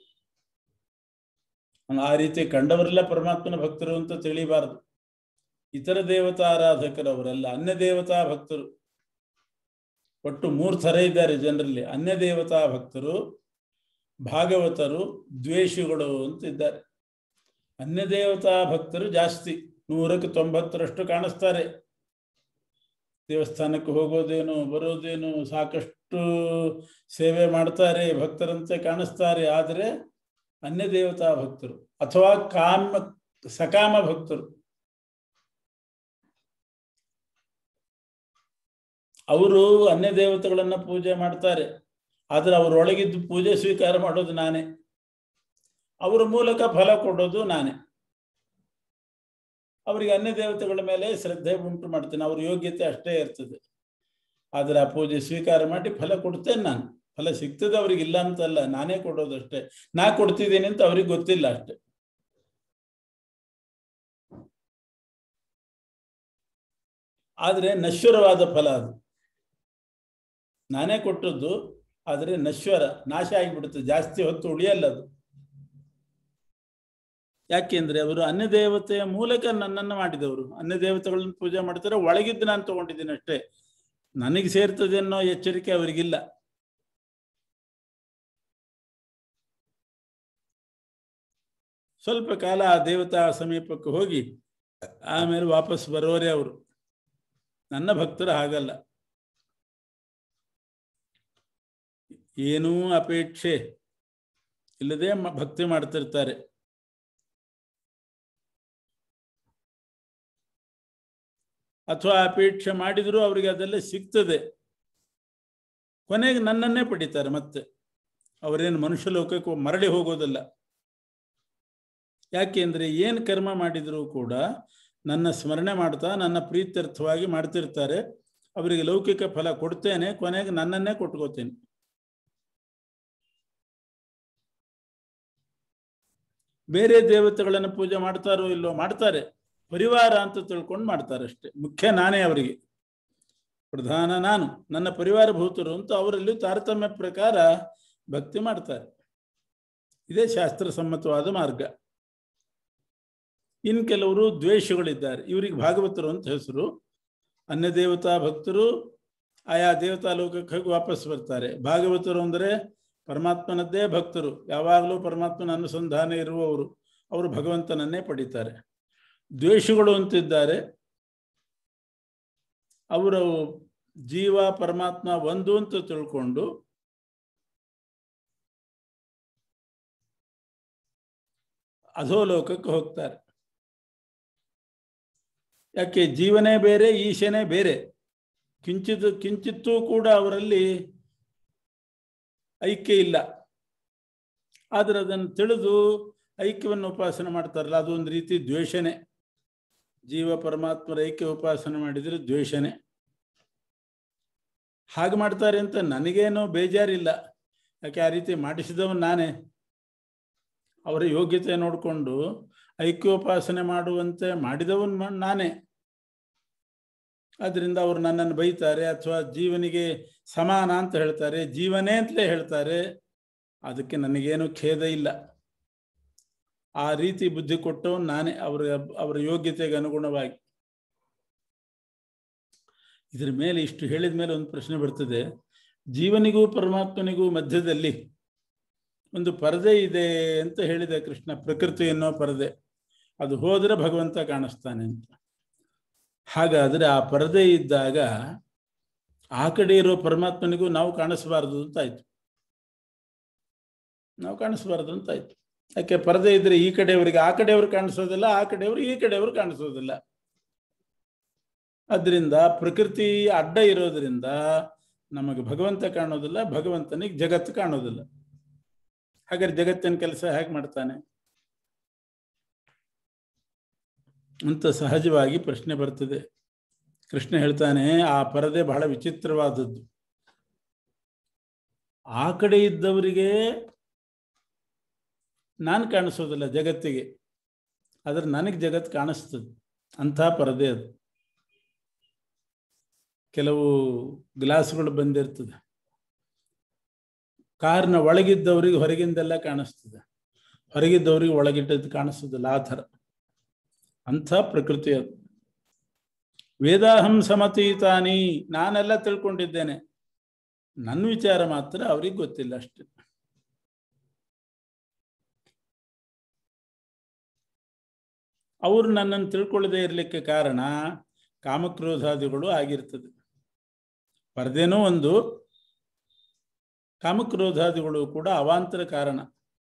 ಆ ರೀತಿ ಕಂಡವರೆಲ್ಲ ಪರಮಾತ್ಮನ ಭಕ್ತರು ಅಂತ ತಿಳಿಬಾರದು ಇತರ ದೇವತಾರಾಧಕರವರೆಲ್ಲ ಅನ್ಯ ದೇವತಾ ಭಕ್ತರು ಒಟ್ಟು ಮೂರು ಥರ ಇದ್ದಾರೆ ಜನರಲ್ಲಿ ಅನ್ಯ ದೇವತಾ ಭಕ್ತರು ಭಾಗವತರು ದ್ವೇಷಿಗಳು ಅಂತ ಇದ್ದಾರೆ ಅನ್ಯ ದೇವತಾ ಭಕ್ತರು ಜಾಸ್ತಿ ನೂರಕ್ಕೆ ತೊಂಬತ್ತರಷ್ಟು ಕಾಣಿಸ್ತಾರೆ ದೇವಸ್ಥಾನಕ್ಕೆ ಹೋಗೋದೇನು ಬರೋದೇನು ಸಾಕಷ್ಟು ಸೇವೆ ಮಾಡ್ತಾರೆ ಭಕ್ತರಂತೆ ಕಾಣಿಸ್ತಾರೆ ಆದರೆ ಅನ್ಯ ದೇವತಾ ಭಕ್ತರು ಅಥವಾ ಕಾಮ ಸಕಾಮ ಭಕ್ತರು ಅವರು ಅನ್ಯ ದೇವತೆಗಳನ್ನ ಪೂಜೆ ಮಾಡ್ತಾರೆ ಆದರೆ ಅವರೊಳಗಿದ್ದು ಪೂಜೆ ಸ್ವೀಕಾರ ಮಾಡೋದು ನಾನೇ ಅವರ ಮೂಲಕ ಫಲ ಕೊಡೋದು ನಾನೇ ಅವರಿಗೆ ಅನ್ಯ ದೇವತೆಗಳ ಮೇಲೆ ಶ್ರದ್ಧೆ ಉಂಟು ಮಾಡ್ತೇನೆ ಅವ್ರ ಯೋಗ್ಯತೆ ಅಷ್ಟೇ ಇರ್ತದೆ ಆದರೆ ಆ ಪೂಜೆ ಸ್ವೀಕಾರ ಮಾಡಿ ಫಲ ಕೊಡ್ತೇನೆ ನಾನು ಫಲ ಸಿಗ್ತದೆ ಅವ್ರಿಗೆ ಇಲ್ಲ ಅಂತಲ್ಲ ನಾನೇ ಕೊಡೋದಷ್ಟೇ ನಾ ಕೊಡ್ತಿದ್ದೀನಿ ಅಂತ ಅವ್ರಿಗೆ ಗೊತ್ತಿಲ್ಲ ಅಷ್ಟೆ ಆದರೆ ನಶ್ವರವಾದ ಫಲ ಅದು ನಾನೇ ಕೊಟ್ಟದ್ದು ಆದರೆ ನಶ್ವರ ನಾಶ ಆಗಿಬಿಡುತ್ತೆ ಜಾಸ್ತಿ ಹೊತ್ತು ಉಳಿಯಲ್ಲ ಅದು ಯಾಕೆಂದ್ರೆ ಅವರು ಅನ್ಯ ದೇವತೆಯ ಮೂಲಕ ನನ್ನನ್ನು ಮಾಡಿದವರು ಅನ್ಯ ದೇವತೆಗಳನ್ನ ಪೂಜೆ ಮಾಡ್ತಾರೆ ಒಳಗಿದ್ದು ನಾನು ತಗೊಂಡಿದ್ದೀನಿ ಅಷ್ಟೇ ನನಗೆ ಸೇರ್ತದೆ ಅನ್ನೋ ಎಚ್ಚರಿಕೆ ಅವರಿಗಿಲ್ಲ ಸ್ವಲ್ಪ ಕಾಲ ಆ ದೇವತಾ ಸಮೀಪಕ್ಕೆ ಹೋಗಿ ಆಮೇಲೆ ವಾಪಸ್ ಬರೋರೇ ಅವರು ನನ್ನ ಭಕ್ತರು ಹಾಗಲ್ಲ ಏನೂ ಅಪೇಕ್ಷೆ ಇಲ್ಲದೆ ಭಕ್ತಿ ಮಾಡ್ತಿರ್ತಾರೆ ಅಥವಾ ಅಪೇಕ್ಷೆ ಮಾಡಿದರೂ ಅವರಿಗೆ ಅದೆಲ್ಲ ಸಿಗ್ತದೆ ಕೊನೆಗೆ ನನ್ನನ್ನೇ ಪಡಿತಾರೆ ಮತ್ತೆ ಅವರೇನು ಮನುಷ್ಯ ಲೋಕಕ್ಕೆ ಮರಳಿ ಹೋಗೋದಿಲ್ಲ ಯಾಕೆಂದ್ರೆ ಏನು ಕರ್ಮ ಮಾಡಿದರೂ ಕೂಡ ನನ್ನ ಸ್ಮರಣೆ ಮಾಡ್ತಾ ನನ್ನ ಪ್ರೀತ್ಯರ್ಥವಾಗಿ ಮಾಡ್ತಿರ್ತಾರೆ ಅವರಿಗೆ ಲೌಕಿಕ ಫಲ ಕೊಡ್ತೇನೆ ಕೊನೆಗೆ ನನ್ನನ್ನೇ ಕೊಟ್ಕೋತೇನೆ ಬೇರೆ ದೇವತೆಗಳನ್ನು ಪೂಜೆ ಮಾಡ್ತಾರೋ ಇಲ್ಲೋ ಮಾಡ್ತಾರೆ ಪರಿವಾರ ಅಂತ ತಿಳ್ಕೊಂಡು ಮಾಡ್ತಾರೆ ಅಷ್ಟೇ ಮುಖ್ಯ ನಾನೇ ಅವರಿಗೆ ಪ್ರಧಾನ ನಾನು ನನ್ನ ಪರಿವಾರ ಭೂತರು ಅಂತ ಅವರಲ್ಲಿ ತಾರತಮ್ಯ ಪ್ರಕಾರ ಭಕ್ತಿ ಮಾಡ್ತಾರೆ ಇದೇ ಶಾಸ್ತ್ರ ಸಮ್ಮತವಾದ ಮಾರ್ಗ ಇನ್ನು ಕೆಲವರು ದ್ವೇಷಗಳಿದ್ದಾರೆ ಇವರಿಗೆ ಭಾಗವತರು ಅಂತ ಹೆಸರು ಅನ್ಯ ದೇವತಾ ಭಕ್ತರು ಆಯಾ ದೇವತಾ ಲೋಕಕ್ಕೆ ಹೋಗಿ ವಾಪಸ್ ಬರ್ತಾರೆ ಭಾಗವತರು ಅಂದರೆ ಪರಮಾತ್ಮನದ್ದೇ ಭಕ್ತರು ಯಾವಾಗಲೂ ಪರಮಾತ್ಮನ ಅನುಸಂಧಾನ ಇರುವವರು ಅವರು ಭಗವಂತನನ್ನೇ ಪಡೀತಾರೆ ದ್ವೇಷಗಳು ಅಂತಿದ್ದಾರೆ ಅವರು ಜೀವ ಪರಮಾತ್ಮ ಒಂದು ಅಂತ ತಿಳ್ಕೊಂಡು ಅಧೋಲೋಕಕ್ಕೆ ಹೋಗ್ತಾರೆ ಯಾಕೆ ಜೀವನೇ ಬೇರೆ ಈಶನೇ ಬೇರೆ ಕಿಂಚಿತ್ ಕಿಂಚಿತ್ತೂ ಕೂಡ ಅವರಲ್ಲಿ ಐಕ್ಯ ಇಲ್ಲ ಆದರೆ ಅದನ್ನು ತಿಳಿದು ಐಕ್ಯವನ್ನು ಉಪಾಸನೆ ಮಾಡ್ತಾರಲ್ಲ ಅದು ಒಂದು ರೀತಿ ದ್ವೇಷನೇ ಜೀವ ಪರಮಾತ್ಮರ ಐಕ್ಯ ಉಪಾಸನೆ ಮಾಡಿದರೆ ದ್ವೇಷನೇ ಹಾಗೆ ಮಾಡ್ತಾರೆ ಅಂತ ನನಗೇನೋ ಬೇಜಾರಿಲ್ಲ ಯಾಕೆ ಆ ರೀತಿ ಮಾಡಿಸಿದವನು ನಾನೇ ಅವರ ಯೋಗ್ಯತೆ ನೋಡಿಕೊಂಡು ಐಕ್ಯೋಪಾಸನೆ ಮಾಡುವಂತೆ ಮಾಡಿದವನು ನಾನೇ ಅದರಿಂದ ಅವರು ನನ್ನನ್ನು ಬೈತಾರೆ ಅಥವಾ ಜೀವನಿಗೆ ಸಮಾನ ಅಂತ ಹೇಳ್ತಾರೆ ಜೀವನೇ ಅಂತಲೇ ಹೇಳ್ತಾರೆ ಅದಕ್ಕೆ ನನಗೇನು ಖೇದ ಇಲ್ಲ ಆ ರೀತಿ ಬುದ್ಧಿ ಕೊಟ್ಟವನು ನಾನೇ ಅವರ ಅವರ ಯೋಗ್ಯತೆಗೆ ಅನುಗುಣವಾಗಿ ಇದ್ರ ಮೇಲೆ ಇಷ್ಟು ಹೇಳಿದ ಮೇಲೆ ಒಂದು ಪ್ರಶ್ನೆ ಬರ್ತದೆ ಜೀವನಿಗೂ ಪರಮಾತ್ಮನಿಗೂ ಮಧ್ಯದಲ್ಲಿ ಒಂದು ಪರದೆ ಇದೆ ಅಂತ ಹೇಳಿದೆ ಕೃಷ್ಣ ಪ್ರಕೃತಿ ಅನ್ನೋ ಪರದೆ ಅದು ಹೋದರೆ ಭಗವಂತ ಕಾಣಿಸ್ತಾನೆ ಅಂತ ಹಾಗಾದರೆ ಆ ಪರದೆ ಇದ್ದಾಗ ಆ ಕಡೆ ಇರೋ ಪರಮಾತ್ಮನಿಗೂ ನಾವು ಕಾಣಿಸಬಾರದು ಅಂತ ಆಯ್ತು ನಾವು ಕಾಣಿಸಬಾರದು ಅಂತ ಆಯ್ತು ಯಾಕೆ ಪರದೆ ಇದ್ರೆ ಈ ಕಡೆಯವರಿಗೆ ಆ ಕಡೆಯವರು ಕಾಣಿಸೋದಿಲ್ಲ ಆ ಕಡೆಯವರು ಈ ಕಡೆಯವರು ಕಾಣಿಸೋದಿಲ್ಲ ಅದರಿಂದ ಪ್ರಕೃತಿ ಅಡ್ಡ ಇರೋದ್ರಿಂದ ನಮಗೆ ಭಗವಂತ ಕಾಣೋದಿಲ್ಲ ಭಗವಂತನಿಗೆ ಜಗತ್ತು ಕಾಣೋದಿಲ್ಲ ಹಾಗಾದ್ರೆ ಜಗತ್ತಿನ ಕೆಲಸ ಹೇಗೆ ಮಾಡ್ತಾನೆ ಅಂತ ಸಹಜವಾಗಿ ಪ್ರಶ್ನೆ ಬರ್ತದೆ ಕೃಷ್ಣ ಹೇಳ್ತಾನೆ ಆ ಪರದೆ ಬಹಳ ವಿಚಿತ್ರವಾದದ್ದು ಆ ಕಡೆ ಇದ್ದವರಿಗೆ ನಾನು ಕಾಣಿಸೋದಿಲ್ಲ ಜಗತ್ತಿಗೆ ಆದ್ರೆ ನನಗೆ ಜಗತ್ತು ಕಾಣಿಸ್ತದೆ ಅಂಥ ಪರದೆ ಅದು ಕೆಲವು ಗ್ಲಾಸ್ಗಳು ಬಂದಿರ್ತದೆ ಕಾರ್ನ ಒಳಗಿದ್ದವರಿಗೆ ಹೊರಗಿಂದೆಲ್ಲ ಕಾಣಿಸ್ತದೆ ಹೊರಗಿದ್ದವರಿಗೆ ಒಳಗಿಟ್ಟದ್ದು ಕಾಣಿಸ್ತದಿಲ್ಲ ಆ ಥರ ಅಂಥ ಪ್ರಕೃತಿ ಅದು ವೇದಾಹಂ ಸಮತೀತಾನಿ ನಾನೆಲ್ಲ ತಿಳ್ಕೊಂಡಿದ್ದೇನೆ ನನ್ನ ವಿಚಾರ ಮಾತ್ರ ಅವ್ರಿಗೆ ಗೊತ್ತಿಲ್ಲ ಅಷ್ಟೆ ಅವರು ನನ್ನನ್ನು ತಿಳ್ಕೊಳ್ಳದೆ ಇರಲಿಕ್ಕೆ ಕಾರಣ ಕಾಮಕ್ರೋಧಾದಿಗಳು ಆಗಿರ್ತದೆ ಪರದೇನೋ ಒಂದು ಕಾಮಕ್ರೋಧಾದಿಗಳು ಕೂಡ ಅವಾಂತರ ಕಾರಣ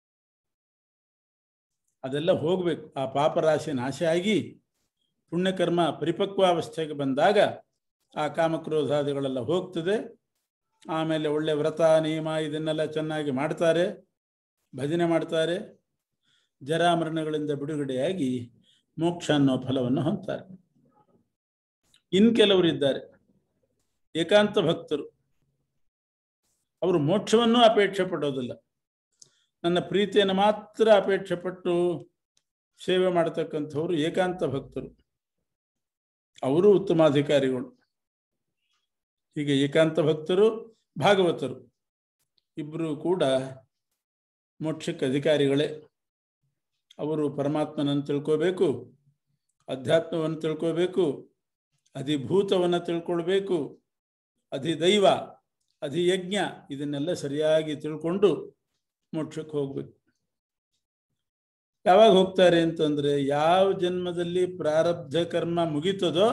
ಅದೆಲ್ಲ ಹೋಗ್ಬೇಕು ಆ ಪಾಪರಾಶಿ ನಾಶ ಆಗಿ ಪುಣ್ಯಕರ್ಮ ಪರಿಪಕ್ವಾವಸ್ಥೆಗೆ ಬಂದಾಗ ಆ ಕಾಮಕ್ರೋಧಾದಿಗಳೆಲ್ಲ ಹೋಗ್ತದೆ ಆಮೇಲೆ ಒಳ್ಳೆ ವ್ರತ ನಿಯಮ ಇದನ್ನೆಲ್ಲ ಚೆನ್ನಾಗಿ ಮಾಡ್ತಾರೆ ಭಜನೆ ಮಾಡ್ತಾರೆ ಜರಾಮರಣಗಳಿಂದ ಬಿಡುಗಡೆಯಾಗಿ ಮೋಕ್ಷ ಅನ್ನೋ ಫಲವನ್ನು ಹೊಂದ್ತಾರೆ ಇನ್ ಕೆಲವರಿದ್ದಾರೆ ಏಕಾಂತ ಭಕ್ತರು ಅವರು ಮೋಕ್ಷವನ್ನು ಅಪೇಕ್ಷೆ ಪಡೋದಿಲ್ಲ ನನ್ನ ಪ್ರೀತಿಯನ್ನು ಮಾತ್ರ ಅಪೇಕ್ಷೆ ಪಟ್ಟು ಸೇವೆ ಮಾಡತಕ್ಕಂಥವ್ರು ಏಕಾಂತ ಭಕ್ತರು ಅವರು ಉತ್ತಮಾಧಿಕಾರಿಗಳು ಹೀಗೆ ಏಕಾಂತ ಭಕ್ತರು ಭಾಗವತರು ಇಬ್ಬರು ಕೂಡ ಮೋಕ್ಷಕ್ಕೆ ಅಧಿಕಾರಿಗಳೇ ಅವರು ಪರಮಾತ್ಮನನ್ನು ತಿಳ್ಕೋಬೇಕು ಅಧ್ಯಾತ್ಮವನ್ನು ತಿಳ್ಕೋಬೇಕು ಅಧಿಭೂತವನ್ನು ತಿಳ್ಕೊಳ್ಬೇಕು ಅಧಿದೈವ ಅಧಿಯಜ್ಞ ಇದನ್ನೆಲ್ಲ ಸರಿಯಾಗಿ ತಿಳ್ಕೊಂಡು ಮೋಕ್ಷಕ್ಕೆ ಹೋಗ್ಬೇಕು ಯಾವಾಗ ಹೋಗ್ತಾರೆ ಅಂತಂದ್ರೆ ಯಾವ ಜನ್ಮದಲ್ಲಿ ಪ್ರಾರಬ್ಧ ಕರ್ಮ ಮುಗೀತದೋ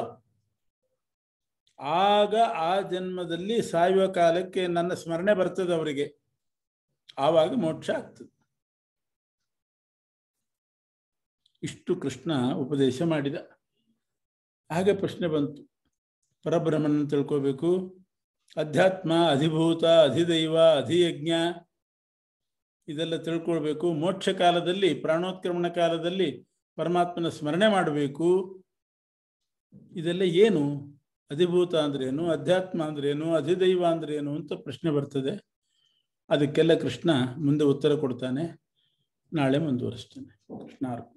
ಆಗ ಆ ಜನ್ಮದಲ್ಲಿ ಸಾಯುವ ಕಾಲಕ್ಕೆ ನನ್ನ ಸ್ಮರಣೆ ಬರ್ತದೆ ಅವರಿಗೆ ಆವಾಗ ಮೋಕ್ಷ ಆಗ್ತದೆ ಇಷ್ಟು ಕೃಷ್ಣ ಉಪದೇಶ ಮಾಡಿದ ಹಾಗೆ ಪ್ರಶ್ನೆ ಬಂತು ಪರಬ್ರಹ್ಮನ ತಿಳ್ಕೋಬೇಕು ಅಧ್ಯಾತ್ಮ ಅಧಿಭೂತ ಅಧಿದೈವ ಅಧಿಯಜ್ಞ ಇದೆಲ್ಲ ತಿಳ್ಕೊಳ್ಬೇಕು ಮೋಕ್ಷ ಕಾಲದಲ್ಲಿ ಪ್ರಾಣೋತ್ಕ್ರಮಣ ಕಾಲದಲ್ಲಿ ಪರಮಾತ್ಮನ ಸ್ಮರಣೆ ಮಾಡಬೇಕು ಇದೆಲ್ಲ ಏನು ಅಧಿಭೂತ ಅಂದ್ರೇನು ಅಧ್ಯಾತ್ಮ ಅಂದ್ರೇನು ಅಧಿದೈವ ಅಂದ್ರೇನು ಅಂತ ಪ್ರಶ್ನೆ ಬರ್ತದೆ ಅದಕ್ಕೆಲ್ಲ ಕೃಷ್ಣ ಮುಂದೆ ಉತ್ತರ ಕೊಡ್ತಾನೆ ನಾಳೆ ಮುಂದುವರಿಸ್ತೇನೆ ಕೃಷ್ಣಾರ್ಪಣ